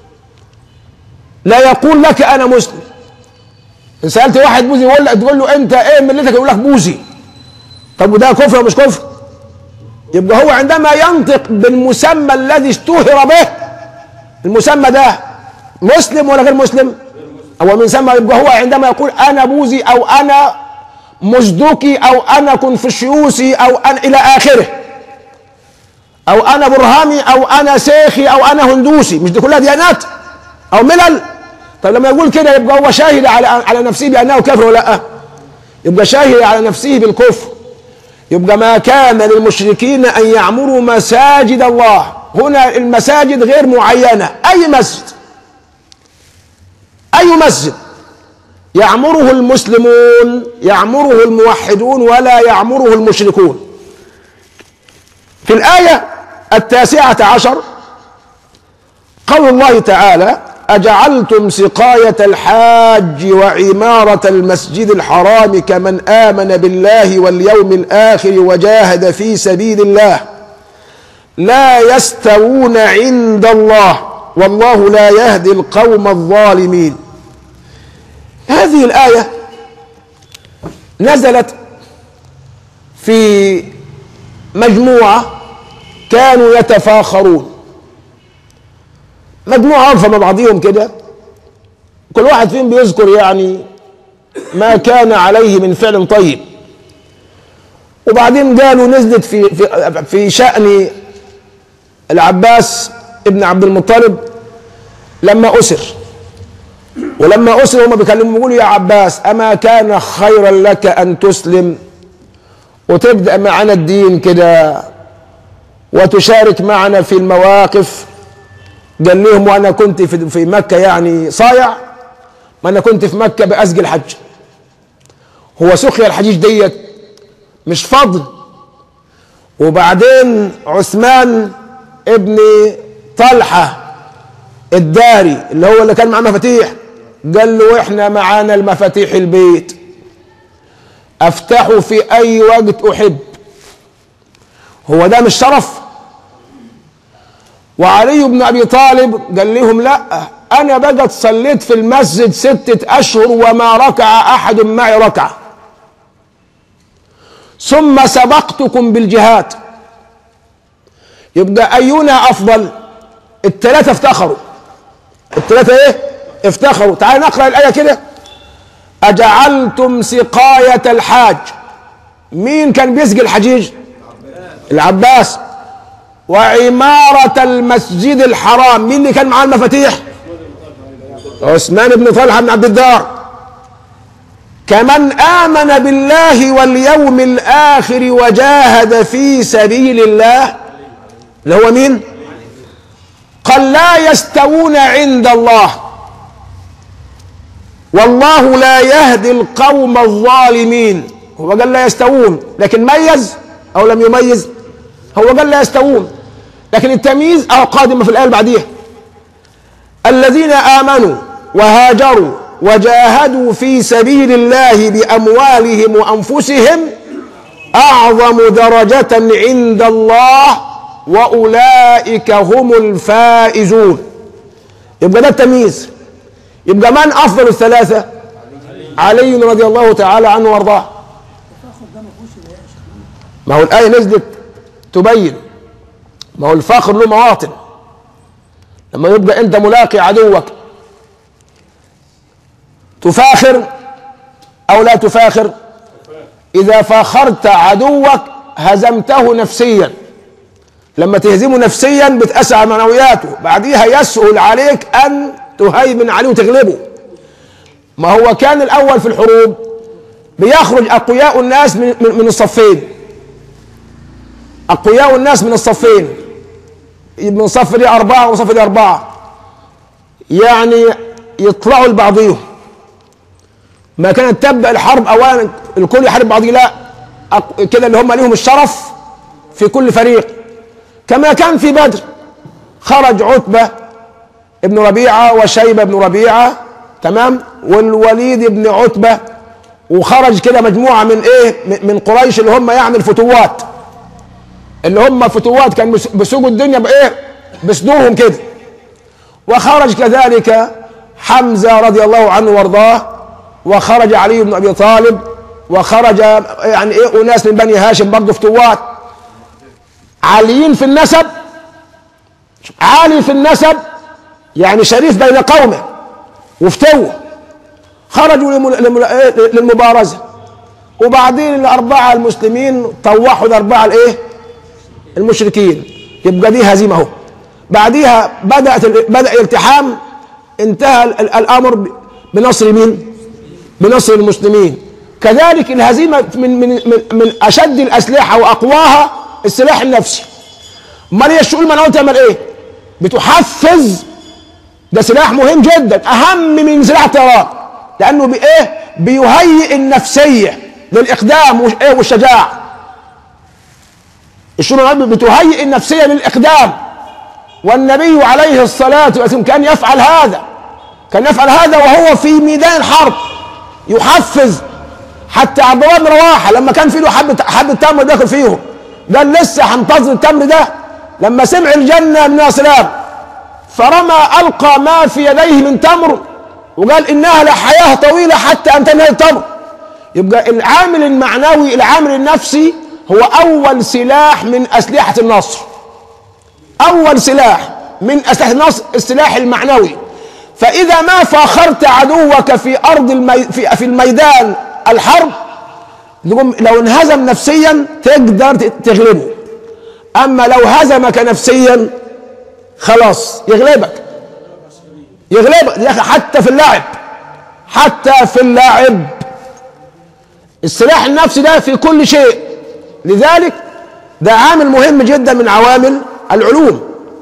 لا يقول لك انا مسلم ان سالت واحد بوذي يقول لك تقول له انت ايه ملتك يقول لك بوذي طب وده كفر ولا مش كفر يبقى هو عندما ينطق بالمسمى الذي اشتهر به المسمى ده مسلم ولا غير مسلم او من ثم يبقى هو عندما يقول انا بوذي او انا مزدوكي او انا كونفوشيوسي او انا الى اخره او انا برهامي او انا سيخي او انا هندوسي مش دي كلها ديانات او ملل طب لما يقول كده يبقى هو شاهد على على نفسه بانه كافر ولا لا يبقى شاهد على نفسه بالكفر يبقى ما كان للمشركين ان يعمروا مساجد الله هنا المساجد غير معينه اي مسجد اي مسجد يعمره المسلمون يعمره الموحدون ولا يعمره المشركون في الايه التاسعه عشر قول الله تعالى أجعلتم سقاية الحاج وعمارة المسجد الحرام كمن آمن بالله واليوم الآخر وجاهد في سبيل الله لا يستوون عند الله والله لا يهدي القوم الظالمين هذه الآية نزلت في مجموعة كانوا يتفاخرون مجموعة واقفة مع بعضهم كده كل واحد فيهم بيذكر يعني ما كان عليه من فعل طيب وبعدين قالوا نزلت في في في شأن العباس ابن عبد المطلب لما أسر ولما أسر هم بيكلموا بيقولوا يا عباس أما كان خيرا لك أن تسلم وتبدأ معنا الدين كده وتشارك معنا في المواقف قال لهم وأنا كنت في في مكة يعني صايع ما أنا كنت في مكة بأسقي الحج هو سقيا الحجيج ديت مش فضل وبعدين عثمان ابن طلحة الداري اللي هو اللي كان معاه مفاتيح قال له احنا معانا المفاتيح البيت افتحه في اي وقت احب هو ده مش شرف وعلي بن ابي طالب قال لهم لا انا بقى صليت في المسجد ستة اشهر وما ركع احد معي ركعه ثم سبقتكم بالجهاد يبقى اينا افضل الثلاثه افتخروا الثلاثه ايه افتخروا تعال نقرا الايه كده اجعلتم سقايه الحاج مين كان بيسقي الحجيج العباس وعمارة المسجد الحرام مين اللي كان معاه المفاتيح عثمان بن طلحة بن عبد الدار كمن آمن بالله واليوم الآخر وجاهد في سبيل الله اللي هو مين قال لا يستوون عند الله والله لا يهدي القوم الظالمين هو قال لا يستوون لكن ميز او لم يميز هو قال لا يستوون لكن التمييز او قادمه في الايه اللي بعديها الذين امنوا وهاجروا وجاهدوا في سبيل الله باموالهم وانفسهم اعظم درجه عند الله واولئك هم الفائزون يبقى ده التمييز يبقى من افضل الثلاثه علي رضي الله تعالى عنه وارضاه ما هو الايه نزلت تبين ما هو الفخر له مواطن لما يبقى انت ملاقي عدوك تفاخر او لا تفاخر اذا فاخرت عدوك هزمته نفسيا لما تهزمه نفسيا بتأسع معنوياته بعديها يسهل عليك ان تهيمن عليه وتغلبه ما هو كان الاول في الحروب بيخرج اقوياء الناس من, من, من الصفين اقوياء الناس من الصفين من صف دي اربعه وصف دي اربعه يعني يطلعوا لبعضهم ما كانت تبدا الحرب اولا الكل يحارب بعضه لا أق- كده اللي هم ليهم الشرف في كل فريق كما كان في بدر خرج عتبه ابن ربيعه وشيبه بن ربيعه تمام والوليد بن عتبه وخرج كده مجموعه من ايه من- من قريش اللي هم يعني الفتوات اللي هم فتوات كان بيس- بيسوقوا الدنيا بايه بسدوهم كده وخرج كذلك حمزه رضي الله عنه وارضاه وخرج علي بن ابي طالب وخرج يعني ايه اناس من بني هاشم برضه فتوات عاليين في النسب عالي في النسب يعني شريف بين قومه وفتوه خرجوا لم- لم- إيه؟ للمبارزه وبعدين الاربعه المسلمين طوحوا الاربعه الايه المشركين يبقى دي هزيمه اهو بعديها بدات ال- بدا الالتحام انتهى ال- ال- الامر ب- بنصر مين بنصر المسلمين كذلك الهزيمه من من من, من اشد الاسلحه واقواها السلاح النفسي امال هي الشؤون المنويه تعمل ايه بتحفز ده سلاح مهم جدا اهم من سلاح الطيران لانه بايه بيهيئ النفسيه للاقدام وش- إيه والشجاعه الشؤون المنويه بتهيئ النفسيه للاقدام والنبي عليه الصلاه والسلام كان يفعل هذا كان يفعل هذا وهو في ميدان الحرب يحفز حتى عبد الله بن رواحه لما كان في له حبه حبه تمر داخل فيهم قال لسه هنتظر التمر ده لما سمع الجنه من السلام فرمى القى ما في يديه من تمر وقال انها لحياه طويله حتى ان تنهي التمر يبقى العامل المعنوي العامل النفسي هو أول سلاح من أسلحة النصر أول سلاح من أسلحة النصر السلاح المعنوي فإذا ما فاخرت عدوك في أرض المي... في... في الميدان الحرب نقوم لو انهزم نفسيا تقدر تغلبه أما لو هزمك نفسيا خلاص يغلبك يغلبك يا أخي حتى في اللعب حتى في اللعب السلاح النفسي ده في كل شيء لذلك ده عامل مهم جدا من عوامل العلوم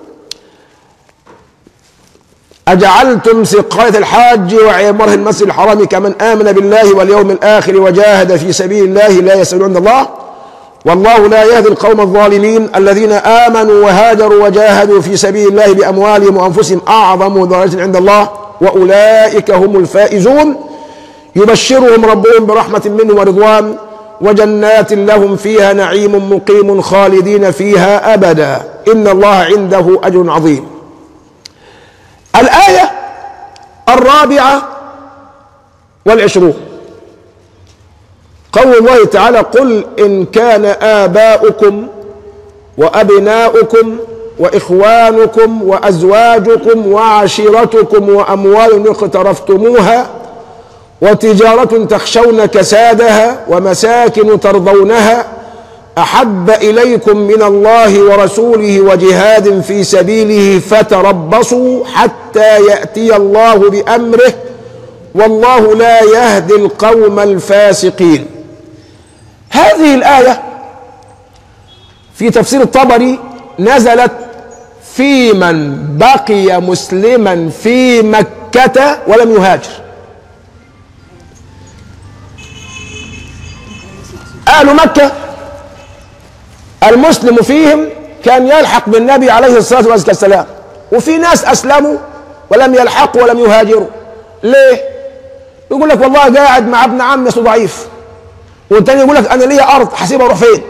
أجعلتم سقاية الحاج وعمره المسجد الحرام كمن آمن بالله واليوم الآخر وجاهد في سبيل الله لا يسأل عند الله والله لا يهدي القوم الظالمين الذين آمنوا وهاجروا وجاهدوا في سبيل الله بأموالهم وأنفسهم أعظم درجة عند الله وأولئك هم الفائزون يبشرهم ربهم برحمة منه ورضوان وجنات لهم فيها نعيم مقيم خالدين فيها أبدا إن الله عنده أجر عظيم الآية الرابعة والعشرون قول الله تعالى قل إن كان آباؤكم وأبناؤكم وإخوانكم وأزواجكم وعشيرتكم وأموال اقترفتموها وتجارة تخشون كسادها ومساكن ترضونها أحب إليكم من الله ورسوله وجهاد في سبيله فتربصوا حتى يأتي الله بأمره والله لا يهدي القوم الفاسقين هذه الآية في تفسير الطبري نزلت في من بقي مسلما في مكة ولم يهاجر أهل مكة المسلم فيهم كان يلحق بالنبي عليه الصلاة والسلام وفي ناس أسلموا ولم يلحقوا ولم يهاجروا ليه؟ يقول لك والله قاعد مع ابن عمي أصله ضعيف والتاني يقول لك أنا ليا أرض حسيبها أروح فين؟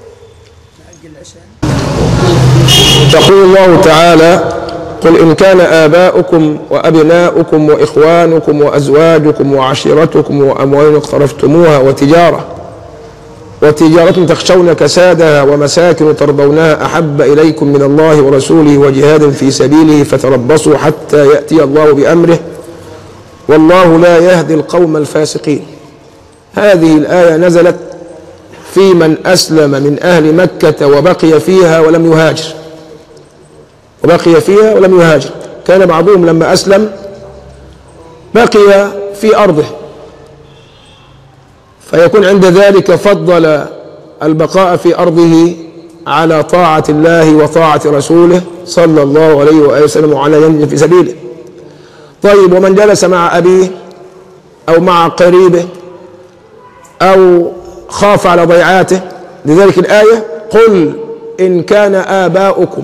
يقول الله تعالى قل إن كان آباؤكم وأبناؤكم وإخوانكم وأزواجكم وعشيرتكم وأموال اقترفتموها وتجارة وتجارة تخشون كسادها ومساكن ترضونها أحب إليكم من الله ورسوله وجهاد في سبيله فتربصوا حتى يأتي الله بأمره والله لا يهدي القوم الفاسقين هذه الآية نزلت في من أسلم من أهل مكة وبقي فيها ولم يهاجر وبقي فيها ولم يهاجر كان بعضهم لما أسلم بقي في أرضه فيكون عند ذلك فضل البقاء في أرضه على طاعة الله وطاعة رسوله صلى الله عليه وآله وسلم وعلى جنة في سبيله طيب ومن جلس مع أبيه أو مع قريبه أو خاف على ضيعاته لذلك الآية قل إن كان آباؤكم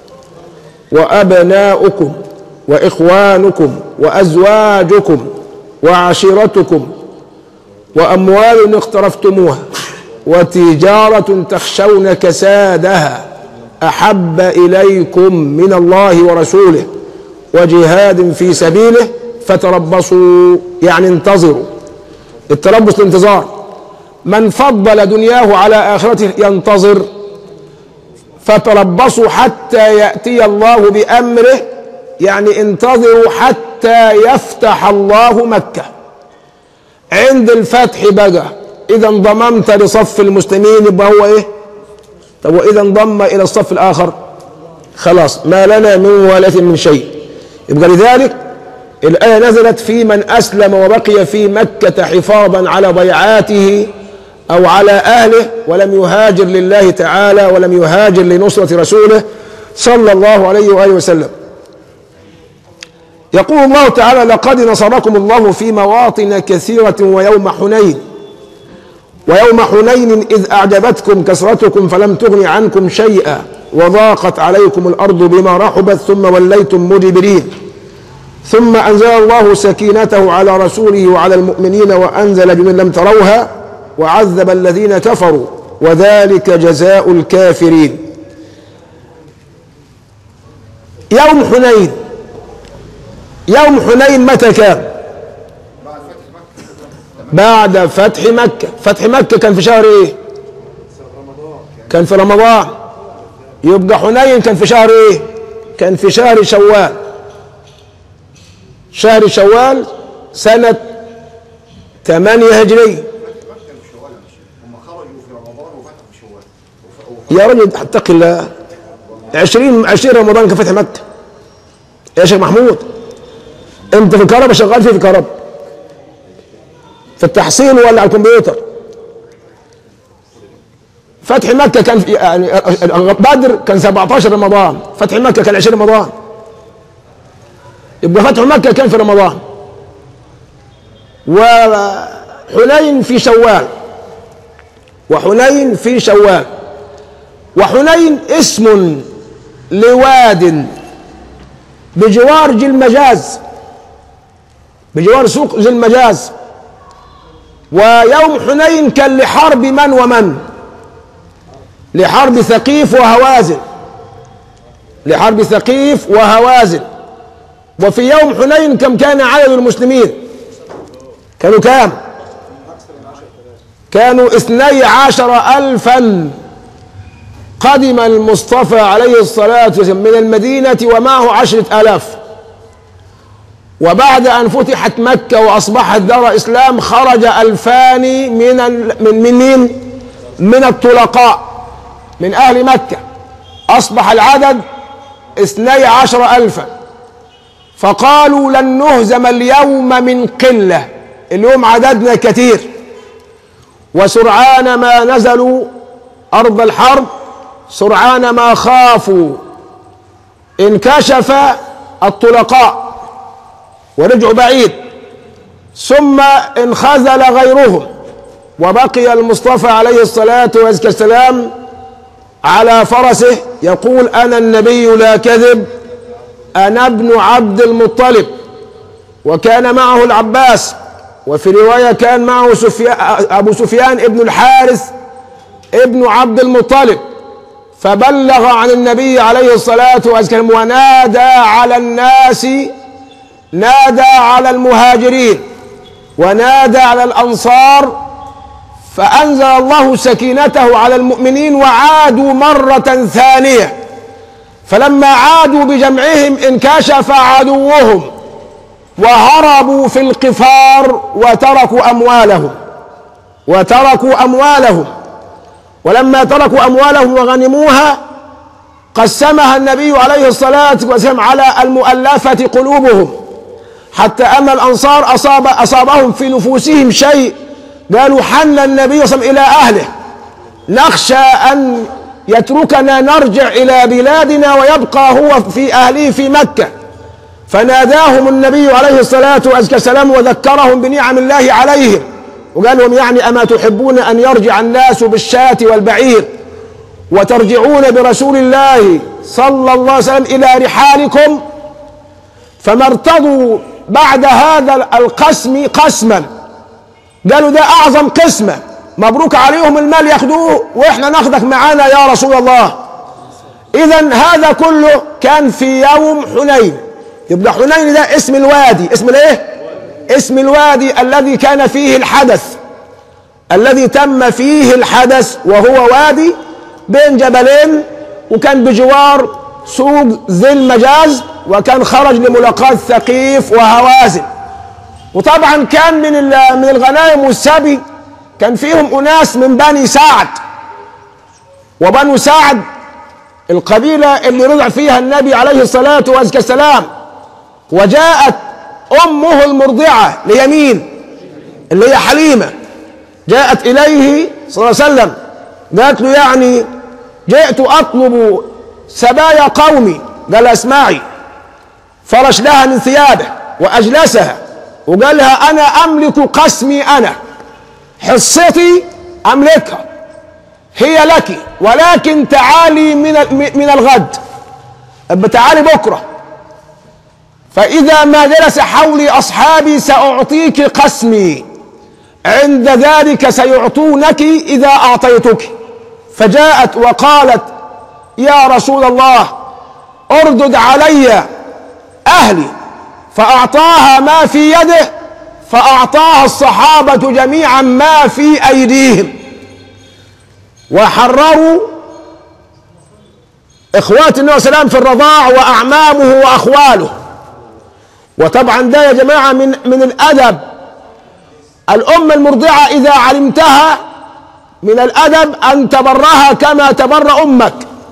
وأبناؤكم وإخوانكم وأزواجكم وعشيرتكم وأموال اقترفتموها وتجارة تخشون كسادها أحب إليكم من الله ورسوله وجهاد في سبيله فتربصوا يعني انتظروا التربص الانتظار من فضل دنياه على آخرته ينتظر فتربصوا حتى يأتي الله بأمره يعني انتظروا حتى يفتح الله مكة عند الفتح بقى إذا انضممت لصف المسلمين يبقى هو إيه؟ طب وإذا انضم إلى الصف الآخر خلاص ما لنا من ولاة من شيء يبقى لذلك الآية نزلت في من أسلم وبقي في مكة حفاظا على ضيعاته أو على أهله ولم يهاجر لله تعالى ولم يهاجر لنصرة رسوله صلى الله عليه وآله وسلم يقول الله تعالى لقد نصركم الله في مواطن كثيرة ويوم حنين ويوم حنين إذ أعجبتكم كسرتكم فلم تغن عنكم شيئا وضاقت عليكم الأرض بما رحبت ثم وليتم مدبرين ثم أنزل الله سكينته على رسوله وعلى المؤمنين وأنزل بمن لم تروها وعذب الذين كفروا وذلك جزاء الكافرين يوم حنين يوم حنين متى كان بعد فتح مكة فتح مكة كان في شهر ايه كان في رمضان يبقى حنين كان في شهر ايه كان في شهر شوال شهر شوال سنة ثمانية هجرية هم خرجوا في رمضان وفتحوا في شوال يا رجل اتق الله عشرين عشرين رمضان كان فتح مكة يا شيخ محمود انت في الكهرباء شغال فيه في الكهرباء في التحصيل ولا على الكمبيوتر فتح مكة كان في يعني بدر كان 17 رمضان فتح مكة كان 20 رمضان يبقى فتح مكة كان في رمضان وحنين في شوال وحنين في شوال وحنين اسم لواد بجوار ذي المجاز بجوار سوق ذي المجاز ويوم حنين كان لحرب من ومن لحرب ثقيف وهوازن لحرب ثقيف وهوازن وفي يوم حنين كم كان عدد المسلمين كانوا كام كانوا اثني عشر ألفا قدم المصطفى عليه الصلاة والسلام من المدينة ومعه عشرة آلاف وبعد أن فتحت مكة وأصبحت دار إسلام خرج ألفان من ال- من من مين؟ من الطلقاء من أهل مكة أصبح العدد اثني عشر ألفا فقالوا لن نهزم اليوم من قلة اليوم عددنا كثير وسرعان ما نزلوا أرض الحرب سرعان ما خافوا انكشف الطلقاء ورجعوا بعيد ثم انخذل غيرهم وبقي المصطفى عليه الصلاة والسلام على فرسه يقول أنا النبي لا كذب أنا ابن عبد المطلب وكان معه العباس وفي رواية كان معه سفيان أبو سفيان ابن الحارث ابن عبد المطلب فبلغ عن النبي عليه الصلاة والسلام ونادى على الناس نادى على المهاجرين ونادى على الأنصار فأنزل الله سكينته على المؤمنين وعادوا مرة ثانية فلما عادوا بجمعهم انكشف عدوهم وهربوا في القفار وتركوا أموالهم وتركوا أموالهم ولما تركوا أموالهم وغنموها قسمها النبي عليه الصلاة والسلام على المؤلفة قلوبهم حتى أن الأنصار أصاب أصابهم في نفوسهم شيء قالوا حن النبي صلى الله عليه وسلم إلى أهله نخشى أن يتركنا نرجع إلى بلادنا ويبقى هو في أهله في مكة فناداهم النبي عليه الصلاة والسلام وذكرهم بنعم الله عليهم وقال لهم يعني أما تحبون أن يرجع الناس بالشاة والبعير وترجعون برسول الله صلى الله عليه وسلم إلى رحالكم فما ارتضوا بعد هذا القسم قسما قالوا ده أعظم قسمة مبروك عليهم المال ياخدوه وإحنا ناخدك معانا يا رسول الله إذا هذا كله كان في يوم حنين يبقى حنين ده اسم الوادي اسم الايه اسم الوادي الذي كان فيه الحدث الذي تم فيه الحدث وهو وادي بين جبلين وكان بجوار سوق ذي المجاز وكان خرج لملاقاة ثقيف وهوازن وطبعا كان من ال- من الغنائم والسبي كان فيهم اناس من بني سعد وبنو سعد القبيله اللي رضع فيها النبي عليه الصلاه والسلام وجاءت امه المرضعه ليمين اللي هي حليمه جاءت اليه صلى الله عليه وسلم قالت له يعني جئت اطلب سبايا قومي قال اسمعي فرش لها من ثيابه واجلسها وقال لها انا املك قسمي انا حصتي املكها هي لك ولكن تعالي من من الغد أب تعالي بكره فاذا ما جلس حولي اصحابي ساعطيك قسمي عند ذلك سيعطونك اذا اعطيتك فجاءت وقالت يا رسول الله اردد علي اهلي فاعطاها ما في يده فاعطاها الصحابه جميعا ما في ايديهم وحرروا اخوات النبي صلى الله عليه وسلم في الرضاع واعمامه واخواله وطبعا ده يا جماعه من من الادب الام المرضعه اذا علمتها من الادب ان تبرها كما تبر امك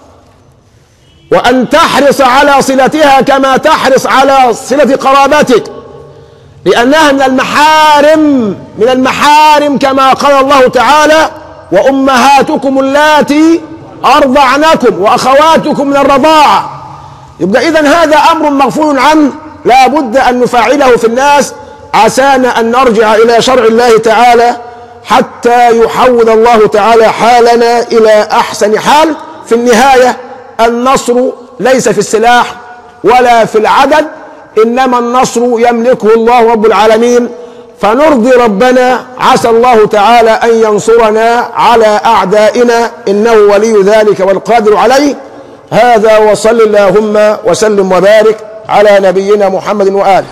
وان تحرص على صلتها كما تحرص على صله قرابتك لانها من المحارم من المحارم كما قال الله تعالى وامهاتكم اللاتي ارضعنكم واخواتكم من الرضاعه يبقى اذا هذا امر مغفور عنه لا بد ان نفعله في الناس عسانا ان نرجع الى شرع الله تعالى حتى يحول الله تعالى حالنا الى احسن حال في النهايه النصر ليس في السلاح ولا في العدد انما النصر يملكه الله رب العالمين فنرضي ربنا عسى الله تعالى ان ينصرنا على اعدائنا انه ولي ذلك والقادر عليه هذا وصل اللهم وسلم وبارك على نبينا محمد واله